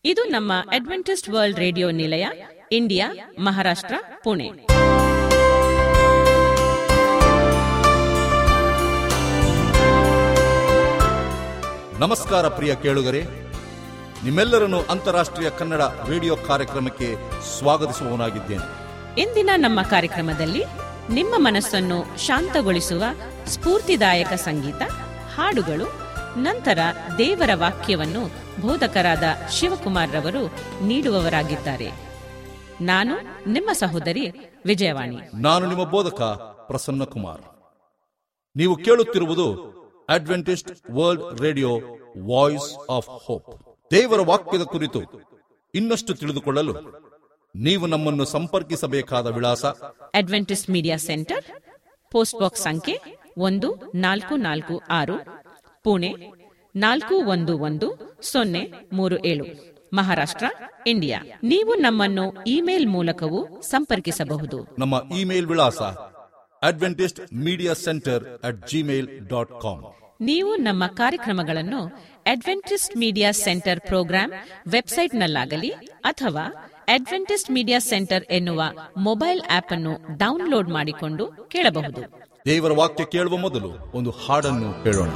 ಇದು ನಮ್ಮ Adventist world radio ನಿಲಯ ಇಂಡಿಯಾ ಮಹಾರಾಷ್ಟ್ರ ಪುಣೆ ನಮಸ್ಕಾರ ಪ್ರಿಯ ಕೇಳುಗರೆ ನಿಮ್ಮೆಲ್ಲರನ್ನು ಅಂತಾರಾಷ್ಟ್ರೀಯ ಕನ್ನಡ ರೇಡಿಯೋ ಕಾರ್ಯಕ್ರಮಕ್ಕೆ ಸ್ವಾಗತಿಸುವವನಾಗಿದ್ದೇನೆ ಇಂದಿನ ನಮ್ಮ ಕಾರ್ಯಕ್ರಮದಲ್ಲಿ ನಿಮ್ಮ ಮನಸ್ಸನ್ನು ಶಾಂತಗೊಳಿಸುವ ಸ್ಫೂರ್ತಿದಾಯಕ ಸಂಗೀತ ಹಾಡುಗಳು ನಂತರ ದೇವರ ವಾಕ್ಯವನ್ನು ಬೋಧಕರಾದ ಶಿವಕುಮಾರ್ ರವರು ನೀಡುವವರಾಗಿದ್ದಾರೆ ನಾನು ನಿಮ್ಮ ಸಹೋದರಿ ವಿಜಯವಾಣಿ ನಾನು ನಿಮ್ಮ ಬೋಧಕ ಪ್ರಸನ್ನ ಕುಮಾರ್ ನೀವು ಕೇಳುತ್ತಿರುವುದು Adventist world radio voice of hope ದೇವರ ವಾಕ್ಯದ ಕುರಿತು ಇನ್ನಷ್ಟು ತಿಳಿದುಕೊಳ್ಳಲು ನೀವು ನಮ್ಮನ್ನು ಸಂಪರ್ಕಿಸಬೇಕಾದ ವಿಳಾಸ Adventist media centre post box ಸಂಖ್ಯೆ ಒಂದು ನಾಲ್ಕು ನಾಲ್ಕು ಆರು ಪುಣೆ ನಾಲ್ಕು ಒಂದು ಒಂದು ಸೊನ್ನೆ ಮೂರು ಏಳು ಮಹಾರಾಷ್ಟ್ರ ಇಂಡಿಯಾ ನೀವು ನಮ್ಮನ್ನು ಇಮೇಲ್ ಮೂಲಕವೂ ಸಂಪರ್ಕಿಸಬಹುದು ನಮ್ಮ ಇಮೇಲ್ ವಿಳಾಸ Adventist media Centre at Gmail dot com ನೀವು ನಮ್ಮ ಕಾರ್ಯಕ್ರಮಗಳನ್ನು ಅಡ್ವೆಂಟಿಸ್ಟ್ ಮೀಡಿಯಾ ಸೆಂಟರ್ ಪ್ರೋಗ್ರಾಂ ವೆಬ್ಸೈಟ್ನಲ್ಲಾಗಲಿ ಅಥವಾ ಅಡ್ವೆಂಟಿಸ್ಟ್ ಮೀಡಿಯಾ ಸೆಂಟರ್ ಎನ್ನುವ ಮೊಬೈಲ್ ಆಪ್ ಅನ್ನು ಡೌನ್ಲೋಡ್ ಮಾಡಿಕೊಂಡು ಕೇಳಬಹುದು ದೇವರ ವಾಕ್ಯ ಕೇಳುವ ಮೊದಲು ಒಂದು ಹಾಡನ್ನು ಕೇಳೋಣ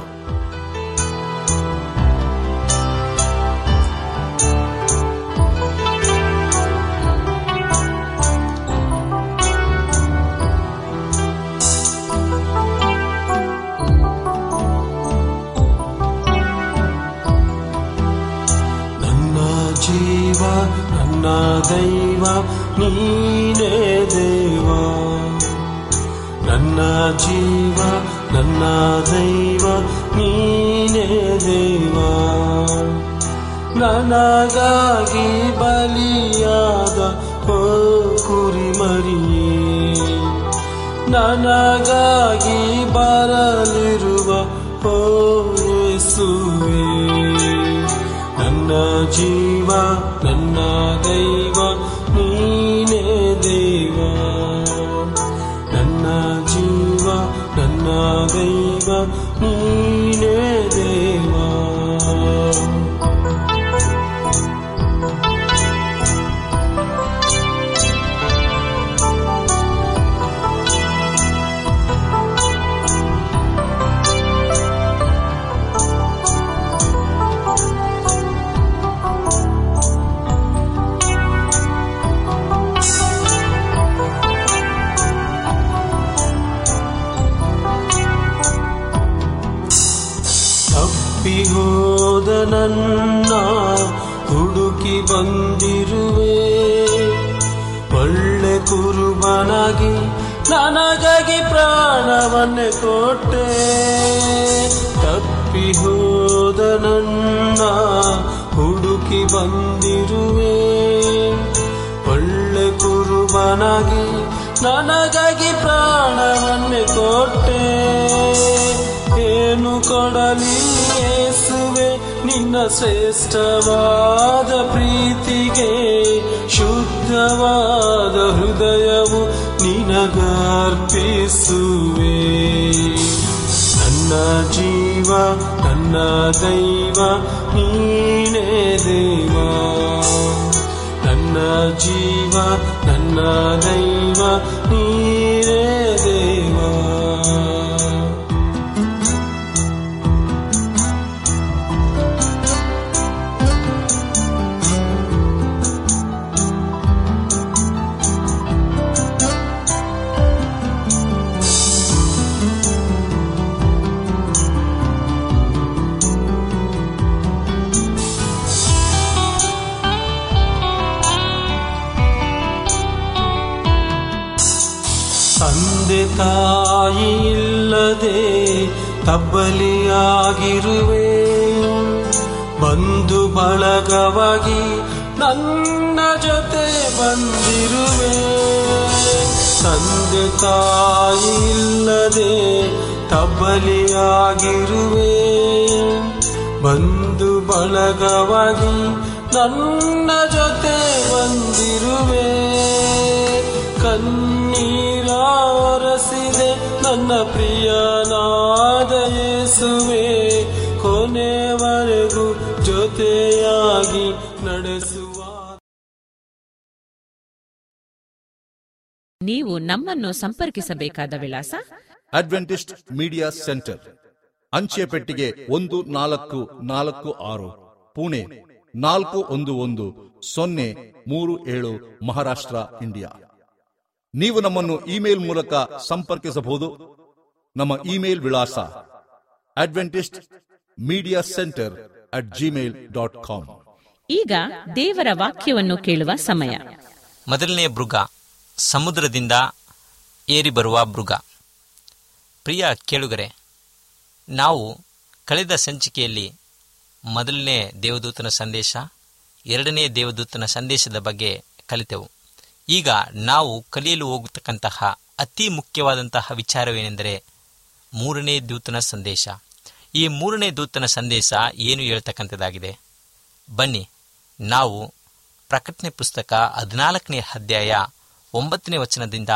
ನನ್ನ ಜೀವ ನನ್ನ ದೈವ ನೀನೇ ದೇವ ನನ್ನ ಜೀವ ನನ್ನ ದೈವ ನೀನೇ ದೇವ ನನಗಾಗಿ ಬಲಿಯಾದ ಓ ಕುರಿಮರಿಯೇ ನನಗಾಗಿ ಬರಲಿರುವ ಓ ಯೇಸುವೇ ನನ್ನ ಜೀವ ನನ್ನ ದೈವ ನೀನೇ ದೇವ ನನ್ನ ಜೀವ ನನ್ನ ದೈವ ನೀನೇ ದೇವ ತಪ್ಪಿ ಹೋದ ನನ್ನ ಹುಡುಕಿ ಬಂದಿರುವೆ ಒಳ್ಳೆ ಕುರುಬನಾಗಿ ನನಗಾಗಿ ಪ್ರಾಣವನ್ನೇ ಕೊಟ್ಟೆ ತಪ್ಪಿ ಹೋದ ನನ್ನ ಹುಡುಕಿ ಬಂದಿರುವೆ ಒಳ್ಳೆ ಕುರುಬನಾಗಿ ನನಗಾಗಿ ಪ್ರಾಣವನ್ನೇ ಕೊಟ್ಟೆ ಏನು ಕೊಡಲಿ ಯೇಸುವೆ ನಿನ್ನ ಶ್ರೇಷ್ಠವಾದ ಪ್ರೀತಿಗೆ ಶುದ್ಧವಾದ ಹೃದಯವು ನಿನಗರ್ಪಿಸುವೆ ನನ್ನ ಜೀವ ನನ್ನ ದೈವ ನೀನೇ ದೇವ ನನ್ನ ಜೀವ ನನ್ನ ದೈವ ನೀನೇ ದೇವ ತಂದೆ ತಾಯಿ ಇಲ್ಲದೆ ತಬ್ಬಲಿಯಾಗಿರುವೆ ಬಂಧು ಬಳಗವಾಗಿ ನನ್ನ ಜೊತೆ ಬಂದಿರುವೆ ತಂದೆ ತಾಯಿ ಇಲ್ಲದೆ ತಬ್ಬಲಿಯಾಗಿರುವೆ ಬಂಧು ಬಳಗವಾಗಿ ನನ್ನ ಜೊತೆ ಬಂದಿರುವೆ ಕಣ್ಣೀರ ಒರೆಸಿದೆ ನನ್ನ ಪ್ರಿಯನಾದ ಯೇಸುವೆ ಕೊನೆವರೆಗೂ ಜೊತೆಯಾಗಿ ನಡೆ ನಡೆಸುವ ನೀವು ನಮ್ಮನ್ನು ಸಂಪರ್ಕಿಸಬೇಕಾದ ವಿಳಾಸ ಅಡ್ವೆಂಟಿಸ್ಟ್ ಮೀಡಿಯಾ ಸೆಂಟರ್ ಅಂಚೆ ಪೆಟ್ಟಿಗೆ ಒಂದು ನಾಲ್ಕು ನಾಲ್ಕು ಆರು ಪುಣೆ ನಾಲ್ಕು ಒಂದು ಒಂದು ಸೊನ್ನೆ ಮೂರು ಏಳು ಮಹಾರಾಷ್ಟ್ರ ಇಂಡಿಯಾ ನೀವು ನಮ್ಮನ್ನು ಇಮೇಲ್ ಮೂಲಕ ಸಂಪರ್ಕಿಸಬಹುದು ನಮ್ಮ ಇಮೇಲ್ ವಿಳಾಸ Adventist media Centre at Gmail dot com ಈಗ ದೇವರ ವಾಕ್ಯವನ್ನು ಕೇಳುವ ಸಮಯ ಮೊದಲನೇ ಮೃಗ ಸಮುದ್ರದಿಂದ ಏರಿ ಬರುವ ಮೃಗ ಪ್ರಿಯ ಕೇಳುಗರೆ ನಾವು ಕಳೆದ ಸಂಚಿಕೆಯಲ್ಲಿ ಮೊದಲನೇ ದೇವದೂತನ ಸಂದೇಶ ಎರಡನೇ ದೇವದೂತನ ಸಂದೇಶದ ಬಗ್ಗೆ ಕಲಿತೆವು ಈಗ ನಾವು ಕಲಿಯಲು ಹೋಗತಕ್ಕಂತಹ ಅತಿ ಮುಖ್ಯವಾದಂತಹ ವಿಚಾರವೇನೆಂದರೆ ಮೂರನೇ ದೂತನ ಸಂದೇಶ ಈ ಮೂರನೇ ದೂತನ ಸಂದೇಶ ಏನು ಹೇಳ್ತಕ್ಕಂಥದ್ದಾಗಿದೆ ಬನ್ನಿ ನಾವು ಪ್ರಕಟಣೆ ಪುಸ್ತಕ ಹದಿನಾಲ್ಕನೇ ಅಧ್ಯಾಯ ಒಂಬತ್ತನೇ ವಚನದಿಂದ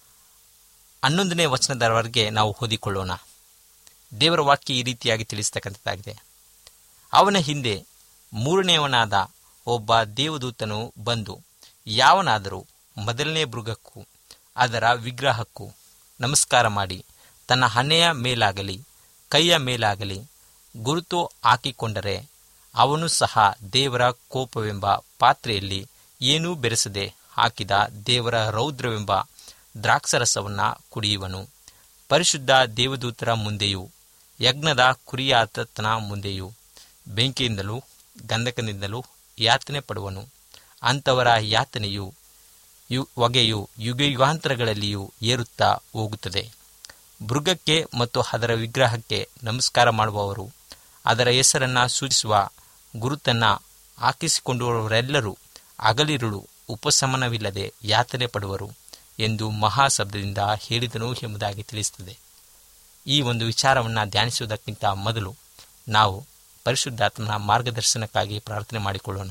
ಹನ್ನೊಂದನೇ ವಚನದವರೆಗೆ ನಾವು ಓದಿಕೊಳ್ಳೋಣ ದೇವರ ವಾಕ್ಯ ಈ ರೀತಿಯಾಗಿ ತಿಳಿಸ್ತಕ್ಕಂಥದ್ದಾಗಿದೆ ಅವನ ಹಿಂದೆ ಮೂರನೆಯವನಾದ ಒಬ್ಬ ದೇವದೂತನು ಬಂದು ಯಾವನಾದರೂ ಮೊದಲನೇ ಮೃಗಕ್ಕೂ ಅದರ ವಿಗ್ರಹಕ್ಕೂ ನಮಸ್ಕಾರ ಮಾಡಿ ತನ್ನ ಹಣೆಯ ಮೇಲಾಗಲಿ ಕೈಯ ಮೇಲಾಗಲಿ ಗುರುತು ಹಾಕಿಕೊಂಡರೆ ಅವನು ಸಹ ದೇವರ ಕೋಪವೆಂಬ ಪಾತ್ರೆಯಲ್ಲಿ ಏನೂ ಬೆರೆಸದೆ ಹಾಕಿದ ದೇವರ ರೌದ್ರವೆಂಬ ದ್ರಾಕ್ಷರಸವನ್ನು ಕುಡಿಯುವನು ಪರಿಶುದ್ಧ ದೇವದೂತರ ಮುಂದೆಯೂ ಯಜ್ಞದ ಕುರಿಯಾತನ ಮುಂದೆಯೂ ಬೆಂಕಿಯಿಂದಲೂ ಗಂಧಕದಿಂದಲೂ ಯಾತನೆ ಪಡುವನು ಅಂಥವರ ಯಾತನೆಯು ಯು ಹೊಗೆಯು ಯುಗಯುಗಾಂತರಗಳಲ್ಲಿಯೂ ಏರುತ್ತಾ ಹೋಗುತ್ತದೆ ಮೃಗಕ್ಕೆ ಮತ್ತು ಅದರ ವಿಗ್ರಹಕ್ಕೆ ನಮಸ್ಕಾರ ಮಾಡುವವರು ಅದರ ಹೆಸರನ್ನು ಸೂಚಿಸುವ ಗುರುತನ್ನು ಹಾಕಿಸಿಕೊಂಡವರೆಲ್ಲರೂ ಹಗಲಿರುಳು ಉಪಶಮನವಿಲ್ಲದೆ ಯಾತನೆ ಪಡುವರು ಎಂದು ಮಹಾಶಬ್ದದಿಂದ ಹೇಳಿದನು ಎಂಬುದಾಗಿ ತಿಳಿಸುತ್ತದೆ ಈ ಒಂದು ವಿಚಾರವನ್ನು ಧ್ಯಾನಿಸುವುದಕ್ಕಿಂತ ಮೊದಲು ನಾವು ಪರಿಶುದ್ಧಾತ್ಮನ ಮಾರ್ಗದರ್ಶನಕ್ಕಾಗಿ ಪ್ರಾರ್ಥನೆ ಮಾಡಿಕೊಳ್ಳೋಣ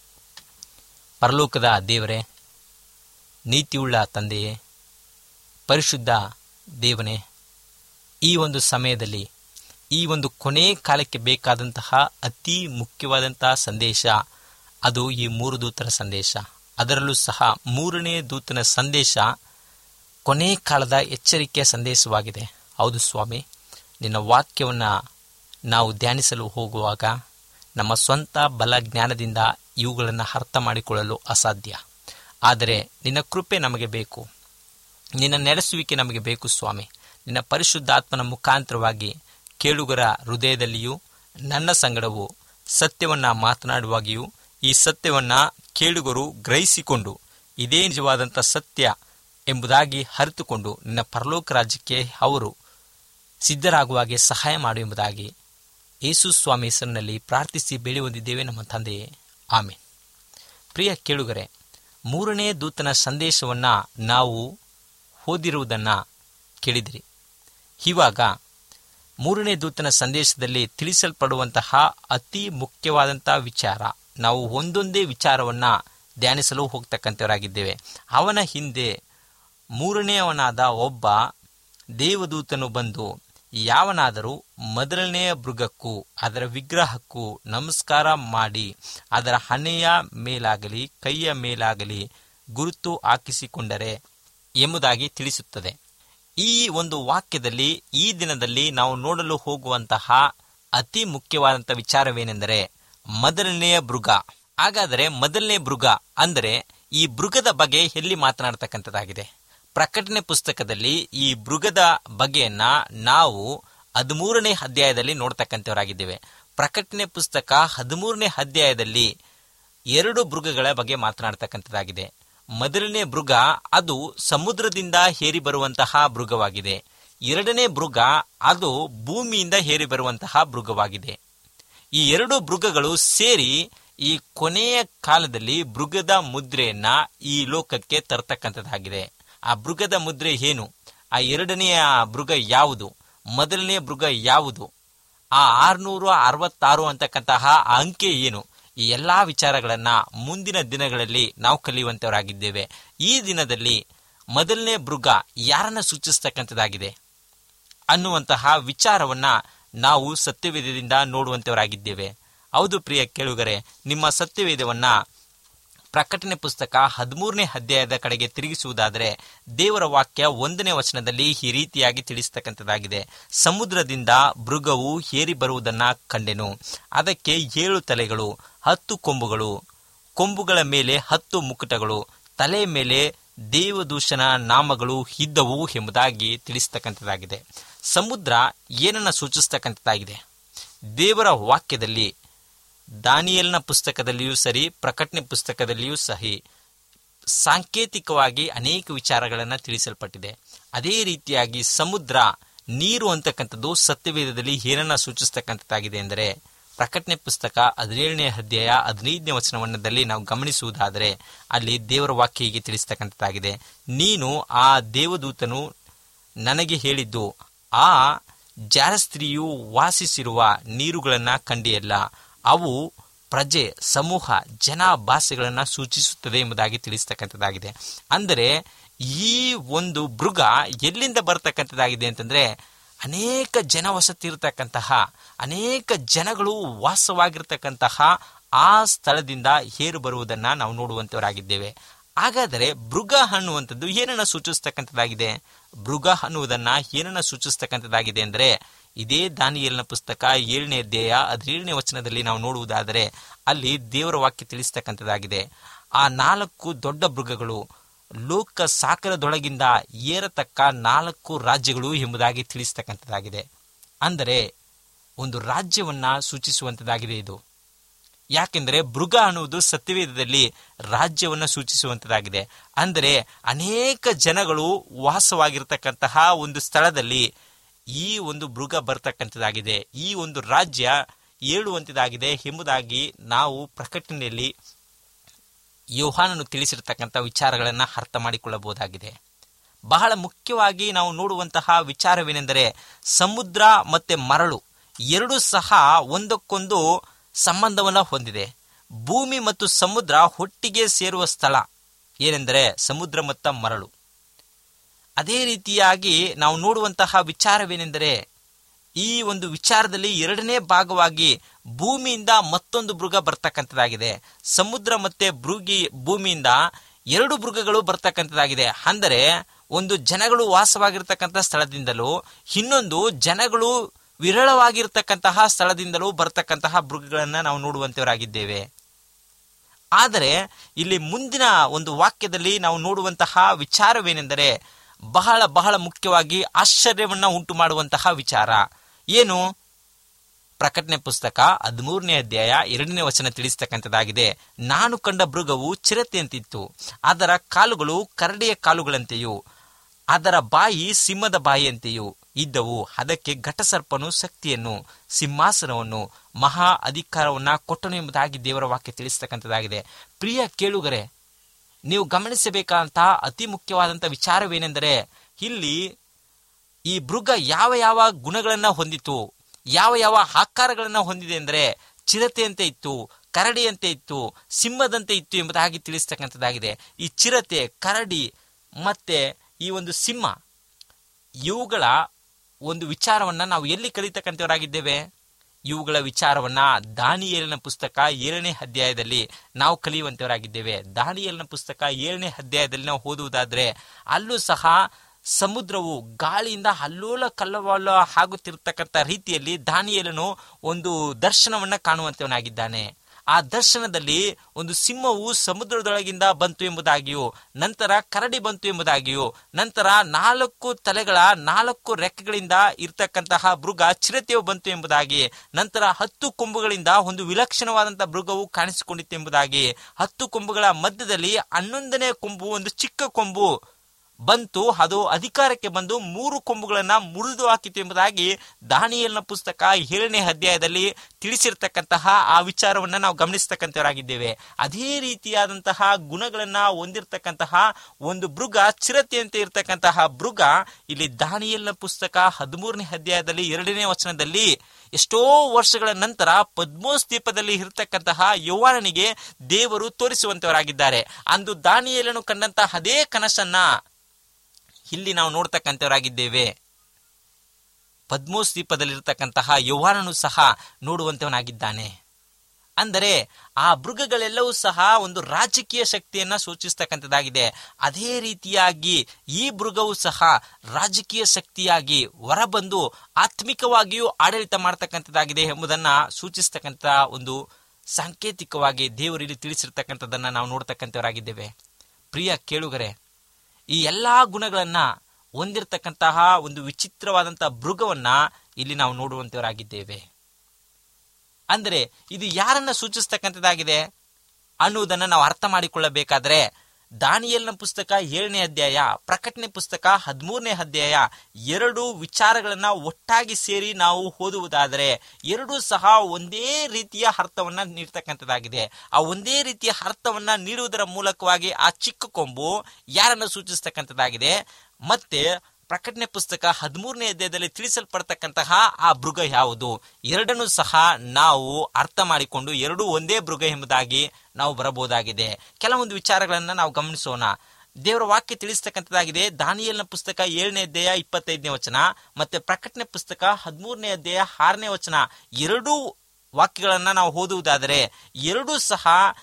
ಪರಲೋಕದ ದೇವರೇ ನೀತಿಯುಳ್ಳ ತಂದೆಯೇ ಪರಿಶುದ್ಧ ದೇವನೇ ಈ ಒಂದು ಸಮಯದಲ್ಲಿ ಈ ಒಂದು ಕೊನೆ ಕಾಲಕ್ಕೆ ಬೇಕಾದಂತಹ ಅತಿ ಮುಖ್ಯವಾದಂತಹ ಸಂದೇಶ ಅದು ಈ ಮೂರು ದೂತರ ಸಂದೇಶ ಅದರಲ್ಲೂ ಸಹ ಮೂರನೇ ದೂತನ ಸಂದೇಶ ಕೊನೆ ಕಾಲದ ಎಚ್ಚರಿಕೆಯ ಸಂದೇಶವಾಗಿದೆ ಹೌದು ಸ್ವಾಮಿ ನಿನ್ನ ವಾಕ್ಯವನ್ನು ನಾವು ಧ್ಯಾನಿಸಲು ಹೋಗುವಾಗ ನಮ್ಮ ಸ್ವಂತ ಬಲ ಜ್ಞಾನದಿಂದ ಇವುಗಳನ್ನು ಅರ್ಥ ಮಾಡಿಕೊಳ್ಳಲು ಅಸಾಧ್ಯ ಆದರೆ ನಿನ್ನ ಕೃಪೆ ನಮಗೆ ಬೇಕು ನಿನ್ನ ನಡೆಸುವಿಕೆ ನಮಗೆ ಬೇಕು ಸ್ವಾಮಿ ನಿನ್ನ ಪರಿಶುದ್ಧಾತ್ಮನ ಮುಖಾಂತರವಾಗಿ ಕೇಳುಗರ ಹೃದಯದಲ್ಲಿಯೂ ನನ್ನ ಸಂಗಡವು ಸತ್ಯವನ್ನು ಮಾತನಾಡುವಾಗಿಯೂ ಈ ಸತ್ಯವನ್ನು ಕೇಳುಗರು ಗ್ರಹಿಸಿಕೊಂಡು ಇದೇ ನಿಜವಾದಂಥ ಸತ್ಯ ಎಂಬುದಾಗಿ ಅರಿತುಕೊಂಡು ನಿನ್ನ ಪರಲೋಕ ರಾಜ್ಯಕ್ಕೆ ಅವರು ಸಿದ್ಧರಾಗುವ ಹಾಗೆ ಸಹಾಯ ಮಾಡು ಎಂಬುದಾಗಿ ಯೇಸು ಸ್ವಾಮಿ ಹೆಸರಿನಲ್ಲಿ ಪ್ರಾರ್ಥಿಸಿ ಬೇಡಿ ಹೊಂದಿದ್ದೇವೆ ನಮ್ಮ ತಂದೆಯೇ ಆಮೇಲೆ ಪ್ರಿಯ ಕೇಳುಗರೆ ಮೂರನೇ ದೂತನ ಸಂದೇಶವನ್ನು ನಾವು ಓದಿರುವುದನ್ನು ಕೇಳಿದಿರಿ ಇವಾಗ ಮೂರನೇ ದೂತನ ಸಂದೇಶದಲ್ಲಿ ತಿಳಿಸಲ್ಪಡುವಂತಹ ಅತಿ ಮುಖ್ಯವಾದಂತಹ ವಿಚಾರ ನಾವು ಒಂದೊಂದೇ ವಿಚಾರವನ್ನು ಧ್ಯಾನಿಸಲು ಹೋಗ್ತಕ್ಕಂಥವರಾಗಿದ್ದೇವೆ ಅವನ ಹಿಂದೆ ಮೂರನೆಯವನಾದ ಒಬ್ಬ ದೇವದೂತನು ಬಂದು ಯಾವನಾದರೂ ಮೊದಲನೆಯ ಮೃಗಕ್ಕೂ ಅದರ ವಿಗ್ರಹಕ್ಕೂ ನಮಸ್ಕಾರ ಮಾಡಿ ಅದರ ಹಣೆಯ ಮೇಲಾಗಲಿ ಕೈಯ ಮೇಲಾಗಲಿ ಗುರುತು ಹಾಕಿಸಿಕೊಂಡರೆ ಎಂಬುದಾಗಿ ತಿಳಿಸುತ್ತದೆ ಈ ಒಂದು ವಾಕ್ಯದಲ್ಲಿ ಈ ದಿನದಲ್ಲಿ ನಾವು ನೋಡಲು ಹೋಗುವಂತಹ ಅತಿ ಮುಖ್ಯವಾದಂಥ ವಿಚಾರವೇನೆಂದರೆ ಮೊದಲನೆಯ ಮೃಗ ಹಾಗಾದರೆ ಮೊದಲನೇ ಮೃಗ ಅಂದರೆ ಈ ಮೃಗದ ಬಗ್ಗೆ ಎಲ್ಲಿ ಮಾತನಾಡ್ತಕ್ಕಂಥದ್ದಾಗಿದೆ ಪ್ರಕಟಣೆ ಪುಸ್ತಕದಲ್ಲಿ ಈ ಮೃಗದ ಬಗೆಯನ್ನ ನಾವು ಹದಿಮೂರನೇ ಅಧ್ಯಾಯದಲ್ಲಿ ನೋಡ್ತಕ್ಕಂಥವರಾಗಿದ್ದೇವೆ ಪ್ರಕಟಣೆ ಪುಸ್ತಕ ಹದಿಮೂರನೇ ಅಧ್ಯಾಯದಲ್ಲಿ ಎರಡು ಮೃಗಗಳ ಬಗ್ಗೆ ಮಾತನಾಡ್ತಕ್ಕಂಥದ್ದಾಗಿದೆ ಮೊದಲನೇ ಮೃಗ ಅದು ಸಮುದ್ರದಿಂದ ಹೇರಿ ಬರುವಂತಹ ಮೃಗವಾಗಿದೆ ಎರಡನೇ ಮೃಗ ಅದು ಭೂಮಿಯಿಂದ ಹೇರಿ ಬರುವಂತಹ ಮೃಗವಾಗಿದೆ ಈ ಎರಡು ಮೃಗಗಳು ಸೇರಿ ಈ ಕೊನೆಯ ಕಾಲದಲ್ಲಿ ಮೃಗದ ಮುದ್ರೆಯನ್ನ ಈ ಲೋಕಕ್ಕೆ ತರ್ತಕ್ಕಂಥದ್ದಾಗಿದೆ ಆ ಮೃಗದ ಮುದ್ರೆ ಏನು ಆ ಎರಡನೆಯ ಮೃಗ ಯಾವುದು ಮೊದಲನೆಯ ಮೃಗ ಯಾವುದು ಆ ಆರ್ನೂರ ಅರವತ್ತಾರು ಅಂತಕ್ಕಂತಹ ಆ ಅಂಕೆ ಏನು ಈ ಎಲ್ಲಾ ವಿಚಾರಗಳನ್ನ ಮುಂದಿನ ದಿನಗಳಲ್ಲಿ ನಾವು ಕಲಿಯುವಂತವರಾಗಿದ್ದೇವೆ ಈ ದಿನದಲ್ಲಿ ಮೊದಲನೇ ಮೃಗ ಯಾರನ್ನ ಸೂಚಿಸ್ತಕ್ಕಂಥದ್ದಾಗಿದೆ ಅನ್ನುವಂತಹ ವಿಚಾರವನ್ನ ನಾವು ಸತ್ಯವೇದದಿಂದ ನೋಡುವಂತವರಾಗಿದ್ದೇವೆ ಹೌದು ಪ್ರಿಯ ಕೇಳುಗರೆ ನಿಮ್ಮ ಸತ್ಯವೇದವನ್ನ ಪ್ರಕಟಣೆ ಪುಸ್ತಕ ಹದಿಮೂರನೇ ಅಧ್ಯಾಯದ ಕಡೆಗೆ ತಿರುಗಿಸುವುದಾದರೆ ದೇವರ ವಾಕ್ಯ ಒಂದನೇ ವಚನದಲ್ಲಿ ಈ ರೀತಿಯಾಗಿ ತಿಳಿಸ್ತಕ್ಕಂಥದ್ದಾಗಿದೆ ಸಮುದ್ರದಿಂದ ಮೃಗವು ಏರಿ ಬರುವುದನ್ನ ಕಂಡೆನು ಅದಕ್ಕೆ ಏಳು ತಲೆಗಳು ಹತ್ತು ಕೊಂಬುಗಳು ಕೊಂಬುಗಳ ಮೇಲೆ ಹತ್ತು ಮುಕುಟಗಳು ತಲೆ ಮೇಲೆ ದೇವದೂಷಣ ನಾಮಗಳು ಇದ್ದವು ಎಂಬುದಾಗಿ ತಿಳಿಸ್ತಕ್ಕಂಥದ್ದಾಗಿದೆ ಸಮುದ್ರ ಏನನ್ನ ಸೂಚಿಸ್ತಕ್ಕಂಥದ್ದಾಗಿದೆ ದೇವರ ವಾಕ್ಯದಲ್ಲಿ ದಾನಿಯಲ್ನ ಪುಸ್ತಕದಲ್ಲಿಯೂ ಸರಿ ಪ್ರಕಟಣೆ ಪುಸ್ತಕದಲ್ಲಿಯೂ ಸಹಿ ಸಾಂಕೇತಿಕವಾಗಿ ಅನೇಕ ವಿಚಾರಗಳನ್ನು ತಿಳಿಸಲ್ಪಟ್ಟಿದೆ ಅದೇ ರೀತಿಯಾಗಿ ಸಮುದ್ರ ನೀರು ಅಂತಕ್ಕಂಥದ್ದು ಸತ್ಯವೇದದಲ್ಲಿ ಏನನ್ನ ಸೂಚಿಸ್ತಕ್ಕಂಥದ್ದಾಗಿದೆ ಎಂದರೆ ಪ್ರಕಟಣೆ ಪುಸ್ತಕ ಹದಿನೇಳನೇ ಅಧ್ಯಾಯ ಹದಿನೈದನೇ ವಚನವನ್ನದಲ್ಲಿ ನಾವು ಗಮನಿಸುವುದಾದರೆ ಅಲ್ಲಿ ದೇವರ ವಾಕ್ಯ ಹೀಗೆ ತಿಳಿಸ್ತಕ್ಕಂಥದ್ದಾಗಿದೆ ನೀನು ಆ ದೇವದೂತನು ನನಗೆ ಹೇಳಿದ್ದು ಆ ಜಾರಸ್ತ್ರೀಯು ವಾಸಿಸಿರುವ ನೀರುಗಳನ್ನ ಕಂಡಿಯಲ್ಲ ಅವು ಪ್ರಜೆ ಸಮೂಹ ಜನ ಭಾಷೆಗಳನ್ನ ಸೂಚಿಸುತ್ತದೆ ಎಂಬುದಾಗಿ ತಿಳಿಸ್ತಕ್ಕಂಥದ್ದಾಗಿದೆ ಅಂದರೆ ಈ ಒಂದು ಮೃಗ ಎಲ್ಲಿಂದ ಬರ್ತಕ್ಕಂಥದ್ದಾಗಿದೆ ಅಂತಂದ್ರೆ ಅನೇಕ ಜನ ವಸತಿ ಇರತಕ್ಕಂತಹ ಅನೇಕ ಜನಗಳು ವಾಸವಾಗಿರ್ತಕ್ಕಂತಹ ಆ ಸ್ಥಳದಿಂದ ಏರು ಬರುವುದನ್ನ ನಾವು ನೋಡುವಂತವರಾಗಿದ್ದೇವೆ ಹಾಗಾದರೆ ಮೃಗ ಅನ್ನುವಂಥದ್ದು ಏನನ್ನ ಸೂಚಿಸ್ತಕ್ಕಂಥದ್ದಾಗಿದೆ ಮೃಗ ಅನ್ನುವುದನ್ನ ಏನನ್ನ ಸೂಚಿಸ್ತಕ್ಕಂಥದ್ದಾಗಿದೆ ಅಂದರೆ ಇದೇ ದಾನಿಯಲ್ನ ಪುಸ್ತಕ ಏಳನೇ ಅಧ್ಯಾಯ ಹದಿನೇಳನೇ ವಚನದಲ್ಲಿ ನಾವು ನೋಡುವುದಾದರೆ ಅಲ್ಲಿ ದೇವರ ವಾಕ್ಯ ತಿಳಿಸ್ತಕ್ಕಂಥದ್ದಾಗಿದೆ ಆ ನಾಲ್ಕು ದೊಡ್ಡ ಮೃಗಗಳು ಲೋಕ ಸಾಕರದೊಳಗಿಂದ ಏರತಕ್ಕ ನಾಲ್ಕು ರಾಜ್ಯಗಳು ಎಂಬುದಾಗಿ ತಿಳಿಸ್ತಕ್ಕಂಥದ್ದಾಗಿದೆ ಅಂದರೆ ಒಂದು ರಾಜ್ಯವನ್ನ ಸೂಚಿಸುವಂಥದ್ದಾಗಿದೆ ಇದು ಯಾಕೆಂದರೆ ಮೃಗ ಅನ್ನುವುದು ಸತ್ಯವೇದದಲ್ಲಿ ರಾಜ್ಯವನ್ನ ಸೂಚಿಸುವಂಥದ್ದಾಗಿದೆ ಅಂದರೆ ಅನೇಕ ಜನಗಳು ವಾಸವಾಗಿರ್ತಕ್ಕಂತಹ ಒಂದು ಸ್ಥಳದಲ್ಲಿ ಈ ಒಂದು ಮೃಗ ಬರ್ತಕ್ಕಂಥದ್ದಾಗಿದೆ ಈ ಒಂದು ರಾಜ್ಯ ಏಳುವಂಥದ್ದಾಗಿದೆ ಎಂಬುದಾಗಿ ನಾವು ಪ್ರಕಟಣೆಯಲ್ಲಿ ಯೋಹಾನನು ತಿಳಿಸಿರ್ತಕ್ಕಂಥ ವಿಚಾರಗಳನ್ನು ಅರ್ಥ ಮಾಡಿಕೊಳ್ಳಬಹುದಾಗಿದೆ ಬಹಳ ಮುಖ್ಯವಾಗಿ ನಾವು ನೋಡುವಂತಹ ವಿಚಾರವೇನೆಂದರೆ ಸಮುದ್ರ ಮತ್ತೆ ಮರಳು ಎರಡೂ ಸಹ ಒಂದಕ್ಕೊಂದು ಸಂಬಂಧವನ್ನು ಹೊಂದಿದೆ ಭೂಮಿ ಮತ್ತು ಸಮುದ್ರ ಒಟ್ಟಿಗೆ ಸೇರುವ ಸ್ಥಳ ಏನೆಂದರೆ ಸಮುದ್ರ ಮತ್ತು ಮರಳು ಅದೇ ರೀತಿಯಾಗಿ ನಾವು ನೋಡುವಂತಹ ವಿಚಾರವೇನೆಂದರೆ ಈ ಒಂದು ವಿಚಾರದಲ್ಲಿ ಎರಡನೇ ಭಾಗವಾಗಿ ಭೂಮಿಯಿಂದ ಮತ್ತೊಂದು ಮೃಗ ಬರ್ತಕ್ಕಂಥದ್ದಾಗಿದೆ ಸಮುದ್ರ ಮತ್ತೆ ಭೃಗಿ ಭೂಮಿಯಿಂದ ಎರಡು ಮೃಗಗಳು ಬರ್ತಕ್ಕಂಥದ್ದಾಗಿದೆ ಅಂದರೆ ಒಂದು ಜನಗಳು ವಾಸವಾಗಿರ್ತಕ್ಕಂಥ ಸ್ಥಳದಿಂದಲೂ ಇನ್ನೊಂದು ಜನಗಳು ವಿರಳವಾಗಿರ್ತಕ್ಕಂತಹ ಸ್ಥಳದಿಂದಲೂ ಬರ್ತಕ್ಕಂತಹ ಮೃಗಗಳನ್ನು ನಾವು ನೋಡುವಂತವರಾಗಿದ್ದೇವೆ ಆದರೆ ಇಲ್ಲಿ ಮುಂದಿನ ಒಂದು ವಾಕ್ಯದಲ್ಲಿ ನಾವು ನೋಡುವಂತಹ ವಿಚಾರವೇನೆಂದರೆ ಬಹಳ ಬಹಳ ಮುಖ್ಯವಾಗಿ ಆಶ್ಚರ್ಯವನ್ನ ಉಂಟು ಮಾಡುವಂತಹ ವಿಚಾರ ಏನು ಪ್ರಕಟಣೆ ಪುಸ್ತಕ ಹದಿಮೂರನೇ ಅಧ್ಯಾಯ ಎರಡನೇ ವಚನ ತಿಳಿಸ್ತಕ್ಕಂಥದ್ದಾಗಿದೆ ನಾನು ಕಂಡ ಮೃಗವು ಚಿರತೆಯಂತಿತ್ತು ಅದರ ಕಾಲುಗಳು ಕರಡಿಯ ಕಾಲುಗಳಂತೆಯೂ ಅದರ ಬಾಯಿ ಸಿಂಹದ ಬಾಯಿಯಂತೆಯೂ ಇದ್ದವು ಅದಕ್ಕೆ ಘಟಸರ್ಪನು ಶಕ್ತಿಯನ್ನು ಸಿಂಹಾಸನವನ್ನು ಮಹಾ ಅಧಿಕಾರವನ್ನ ಕೊಟ್ಟನು ಎಂಬುದಾಗಿ ದೇವರ ವಾಕ್ಯ ತಿಳಿಸ್ತಕ್ಕಂಥದ್ದಾಗಿದೆ ಪ್ರಿಯ ಕೇಳುಗರೆ ನೀವು ಗಮನಿಸಬೇಕಾದಂತಹ ಅತಿ ಮುಖ್ಯವಾದಂಥ ವಿಚಾರವೇನೆಂದರೆ ಇಲ್ಲಿ ಈ ಮೃಗ ಯಾವ ಯಾವ ಗುಣಗಳನ್ನ ಹೊಂದಿತು ಯಾವ ಯಾವ ಆಕಾರಗಳನ್ನ ಹೊಂದಿದೆ ಅಂದರೆ ಚಿರತೆಯಂತೆ ಇತ್ತು ಕರಡಿಯಂತೆ ಇತ್ತು ಸಿಂಹದಂತೆ ಇತ್ತು ಎಂಬುದಾಗಿ ತಿಳಿಸ್ತಕ್ಕಂಥದ್ದಾಗಿದೆ ಈ ಚಿರತೆ ಕರಡಿ ಮತ್ತೆ ಈ ಒಂದು ಸಿಂಹ ಇವುಗಳ ಒಂದು ವಿಚಾರವನ್ನ ನಾವು ಎಲ್ಲಿ ಕಲಿತಕ್ಕಂಥವರಾಗಿದ್ದೇವೆ ಇವುಗಳ ವಿಚಾರವನ್ನ ದಾನಿಯೇಲನ ಪುಸ್ತಕ ಏಳನೇ ಅಧ್ಯಾಯದಲ್ಲಿ ನಾವು ಕಲಿಯುವಂತವರಾಗಿದ್ದೇವೆ ದಾನಿಯೇಲನ ಪುಸ್ತಕ ಏಳನೇ ಅಧ್ಯಾಯದಲ್ಲಿ ನಾವು ಓದುವುದಾದ್ರೆ ಅಲ್ಲೂ ಸಹ ಸಮುದ್ರವು ಗಾಳಿಯಿಂದ ಅಲ್ಲೋಲ ಕಲ್ಲವಲ್ಲ ಆಗುತ್ತಿರತಕ್ಕಂಥ ರೀತಿಯಲ್ಲಿ ದಾನಿಯೇಲನು ಒಂದು ದರ್ಶನವನ್ನ ಕಾಣುವಂತವನಾಗಿದ್ದಾನೆ ಆ ದರ್ಶನದಲ್ಲಿ ಒಂದು ಸಿಂಹವು ಸಮುದ್ರದೊಳಗಿಂದ ಬಂತು ಎಂಬುದಾಗಿಯೂ ನಂತರ ಕರಡಿ ಬಂತು ಎಂಬುದಾಗಿಯೂ ನಂತರ ನಾಲ್ಕು ತಲೆಗಳ ನಾಲ್ಕು ರೆಕ್ಕೆಗಳಿಂದ ಇರ್ತಕ್ಕಂತಹ ಮೃಗ ಚಿರತೆಯು ಬಂತು ಎಂಬುದಾಗಿ ನಂತರ ಹತ್ತು ಕೊಂಬುಗಳಿಂದ ಒಂದು ವಿಲಕ್ಷಣವಾದಂತಹ ಮೃಗವು ಕಾಣಿಸಿಕೊಂಡಿತ್ತು ಎಂಬುದಾಗಿ ಹತ್ತು ಕೊಂಬುಗಳ ಮಧ್ಯದಲ್ಲಿ ಹನ್ನೊಂದನೇ ಕೊಂಬು ಒಂದು ಚಿಕ್ಕ ಕೊಂಬು ಬಂತು ಅದು ಅಧಿಕಾರಕ್ಕೆ ಬಂದು ಮೂರು ಕೊಂಬುಗಳನ್ನ ಮುರಿದು ಹಾಕಿತು ಎಂಬುದಾಗಿ ದಾನಿಯಲ್ನ ಪುಸ್ತಕ ಏಳನೇ ಅಧ್ಯಾಯದಲ್ಲಿ ತಿಳಿಸಿರ್ತಕ್ಕಂತಹ ಆ ವಿಚಾರವನ್ನ ನಾವು ಗಮನಿಸ್ತಕ್ಕಂಥವರಾಗಿದ್ದೇವೆ ಅದೇ ರೀತಿಯಾದಂತಹ ಗುಣಗಳನ್ನ ಹೊಂದಿರತಕ್ಕಂತಹ ಒಂದು ಮೃಗ ಚಿರತೆಯಂತೆ ಇರತಕ್ಕಂತಹ ಮೃಗ ಇಲ್ಲಿ ದಾನಿಯಲ್ನ ಪುಸ್ತಕ ಹದಿಮೂರನೇ ಅಧ್ಯಾಯದಲ್ಲಿ ಎರಡನೇ ವಚನದಲ್ಲಿ ಎಷ್ಟೋ ವರ್ಷಗಳ ನಂತರ ಪದ್ಮೋಸ್ ದ್ವೀಪದಲ್ಲಿ ಇರತಕ್ಕಂತಹ ಯೌವನನಿಗೆ ದೇವರು ತೋರಿಸುವಂತವರಾಗಿದ್ದಾರೆ ಅಂದು ದಾನಿಯೇಲನು ಕಂಡಂತಹ ಅದೇ ಕನಸನ್ನ ಇಲ್ಲಿ ನಾವು ನೋಡ್ತಕ್ಕಂಥವರಾಗಿದ್ದೇವೆ ಪದ್ಮೋಸ್ ದ್ವೀಪದಲ್ಲಿರ್ತಕ್ಕಂತಹ ಯೌವನನು ಸಹ ನೋಡುವಂತವನಾಗಿದ್ದಾನೆ ಅಂದರೆ ಆ ಮೃಗಗಳೆಲ್ಲವೂ ಸಹ ಒಂದು ರಾಜಕೀಯ ಶಕ್ತಿಯನ್ನ ಸೂಚಿಸ್ತಕ್ಕಂಥದ್ದಾಗಿದೆ ಅದೇ ರೀತಿಯಾಗಿ ಈ ಮೃಗವು ಸಹ ರಾಜಕೀಯ ಶಕ್ತಿಯಾಗಿ ಹೊರಬಂದು ಆತ್ಮಿಕವಾಗಿಯೂ ಆಡಳಿತ ಮಾಡತಕ್ಕಂಥದ್ದಾಗಿದೆ ಎಂಬುದನ್ನ ಸೂಚಿಸ್ತಕ್ಕಂಥ ಒಂದು ಸಾಂಕೇತಿಕವಾಗಿ ದೇವರು ಇಲ್ಲಿ ತಿಳಿಸಿರ್ತಕ್ಕಂಥದ್ದನ್ನ ನಾವು ನೋಡ್ತಕ್ಕಂಥವರಾಗಿದ್ದೇವೆ ಪ್ರಿಯ ಕೇಳುಗರೆ ಈ ಎಲ್ಲಾ ಗುಣಗಳನ್ನ ಹೊಂದಿರತಕ್ಕಂತಹ ಒಂದು ವಿಚಿತ್ರವಾದಂತಹ ಮೃಗವನ್ನ ಇಲ್ಲಿ ನಾವು ನೋಡುವಂತವರಾಗಿದ್ದೇವೆ ಅಂದರೆ ಇದು ಯಾರನ್ನ ಸೂಚಿಸ್ತಕ್ಕಂಥದ್ದಾಗಿದೆ ಅನ್ನುವುದನ್ನ ನಾವು ಅರ್ಥ ಮಾಡಿಕೊಳ್ಳಬೇಕಾದ್ರೆ ದಾನಿಯಲ್ನ ಪುಸ್ತಕ ಏಳನೇ ಅಧ್ಯಾಯ ಪ್ರಕಟಣೆ ಪುಸ್ತಕ ಹದಿಮೂರನೇ ಅಧ್ಯಾಯ ಎರಡು ವಿಚಾರಗಳನ್ನ ಒಟ್ಟಾಗಿ ಸೇರಿ ನಾವು ಓದುವುದಾದರೆ ಎರಡೂ ಸಹ ಒಂದೇ ರೀತಿಯ ಅರ್ಥವನ್ನ ನೀಡ್ತಕ್ಕಂಥದ್ದಾಗಿದೆ ಆ ಒಂದೇ ರೀತಿಯ ಅರ್ಥವನ್ನ ನೀಡುವುದರ ಮೂಲಕವಾಗಿ ಆ ಚಿಕ್ಕ ಕೊಂಬು ಯಾರನ್ನ ಸೂಚಿಸ್ತಕ್ಕಂಥದ್ದಾಗಿದೆ ಮತ್ತೆ ಪ್ರಕಟಣೆ ಪುಸ್ತಕ ಹದಿಮೂರನೇ ಅಧ್ಯಾಯದಲ್ಲಿ ತಿಳಿಸಲ್ಪಡ್ತಕ್ಕಂತಹ ಆ ಮೃಗ ಯಾವುದು ಎರಡನ್ನೂ ಸಹ ನಾವು ಅರ್ಥ ಮಾಡಿಕೊಂಡು ಎರಡೂ ಒಂದೇ ಮೃಗ ಎಂಬುದಾಗಿ ನಾವು ಬರಬಹುದಾಗಿದೆ ಕೆಲವೊಂದು ವಿಚಾರಗಳನ್ನ ನಾವು ಗಮನಿಸೋಣ ದೇವರ ವಾಕ್ಯ ತಿಳಿಸ್ತಕ್ಕಂಥದ್ದಾಗಿದೆ ದಾನಿಯಲ್ನ ಪುಸ್ತಕ ಏಳನೇ ಅಧ್ಯಾಯ ಇಪ್ಪತ್ತೈದನೇ ವಚನ ಮತ್ತೆ ಪ್ರಕಟಣೆ ಪುಸ್ತಕ ಹದಿಮೂರನೇ ಅಧ್ಯಾಯ ಆರನೇ ವಚನ ಎರಡೂ ವಾಕ್ಯಗಳನ್ನ ನಾವು ಓದುವುದಾದರೆ ಎರಡೂ ಸಹ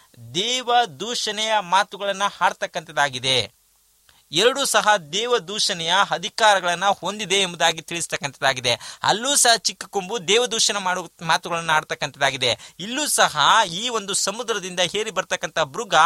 ದೇವ ದೂಷಣೆಯ ಮಾತುಗಳನ್ನ ಹಾಡ್ತಕ್ಕಂಥದ್ದಾಗಿದೆ ಎರಡೂ ಸಹ ದೇವ ದೂಷಣೆಯ ಅಧಿಕಾರಗಳನ್ನ ಹೊಂದಿದೆ ಎಂಬುದಾಗಿ ತಿಳಿಸ್ತಕ್ಕಂಥದ್ದಾಗಿದೆ ಅಲ್ಲೂ ಸಹ ಚಿಕ್ಕ ಕೊಂಬು ದೇವದೂಷಣ ಮಾಡುವ ಮಾತುಗಳನ್ನು ಆಡ್ತಕ್ಕಂಥದ್ದಾಗಿದೆ ಇಲ್ಲೂ ಸಹ ಈ ಒಂದು ಸಮುದ್ರದಿಂದ ಹೇರಿ ಬರ್ತಕ್ಕಂಥ ಮೃಗ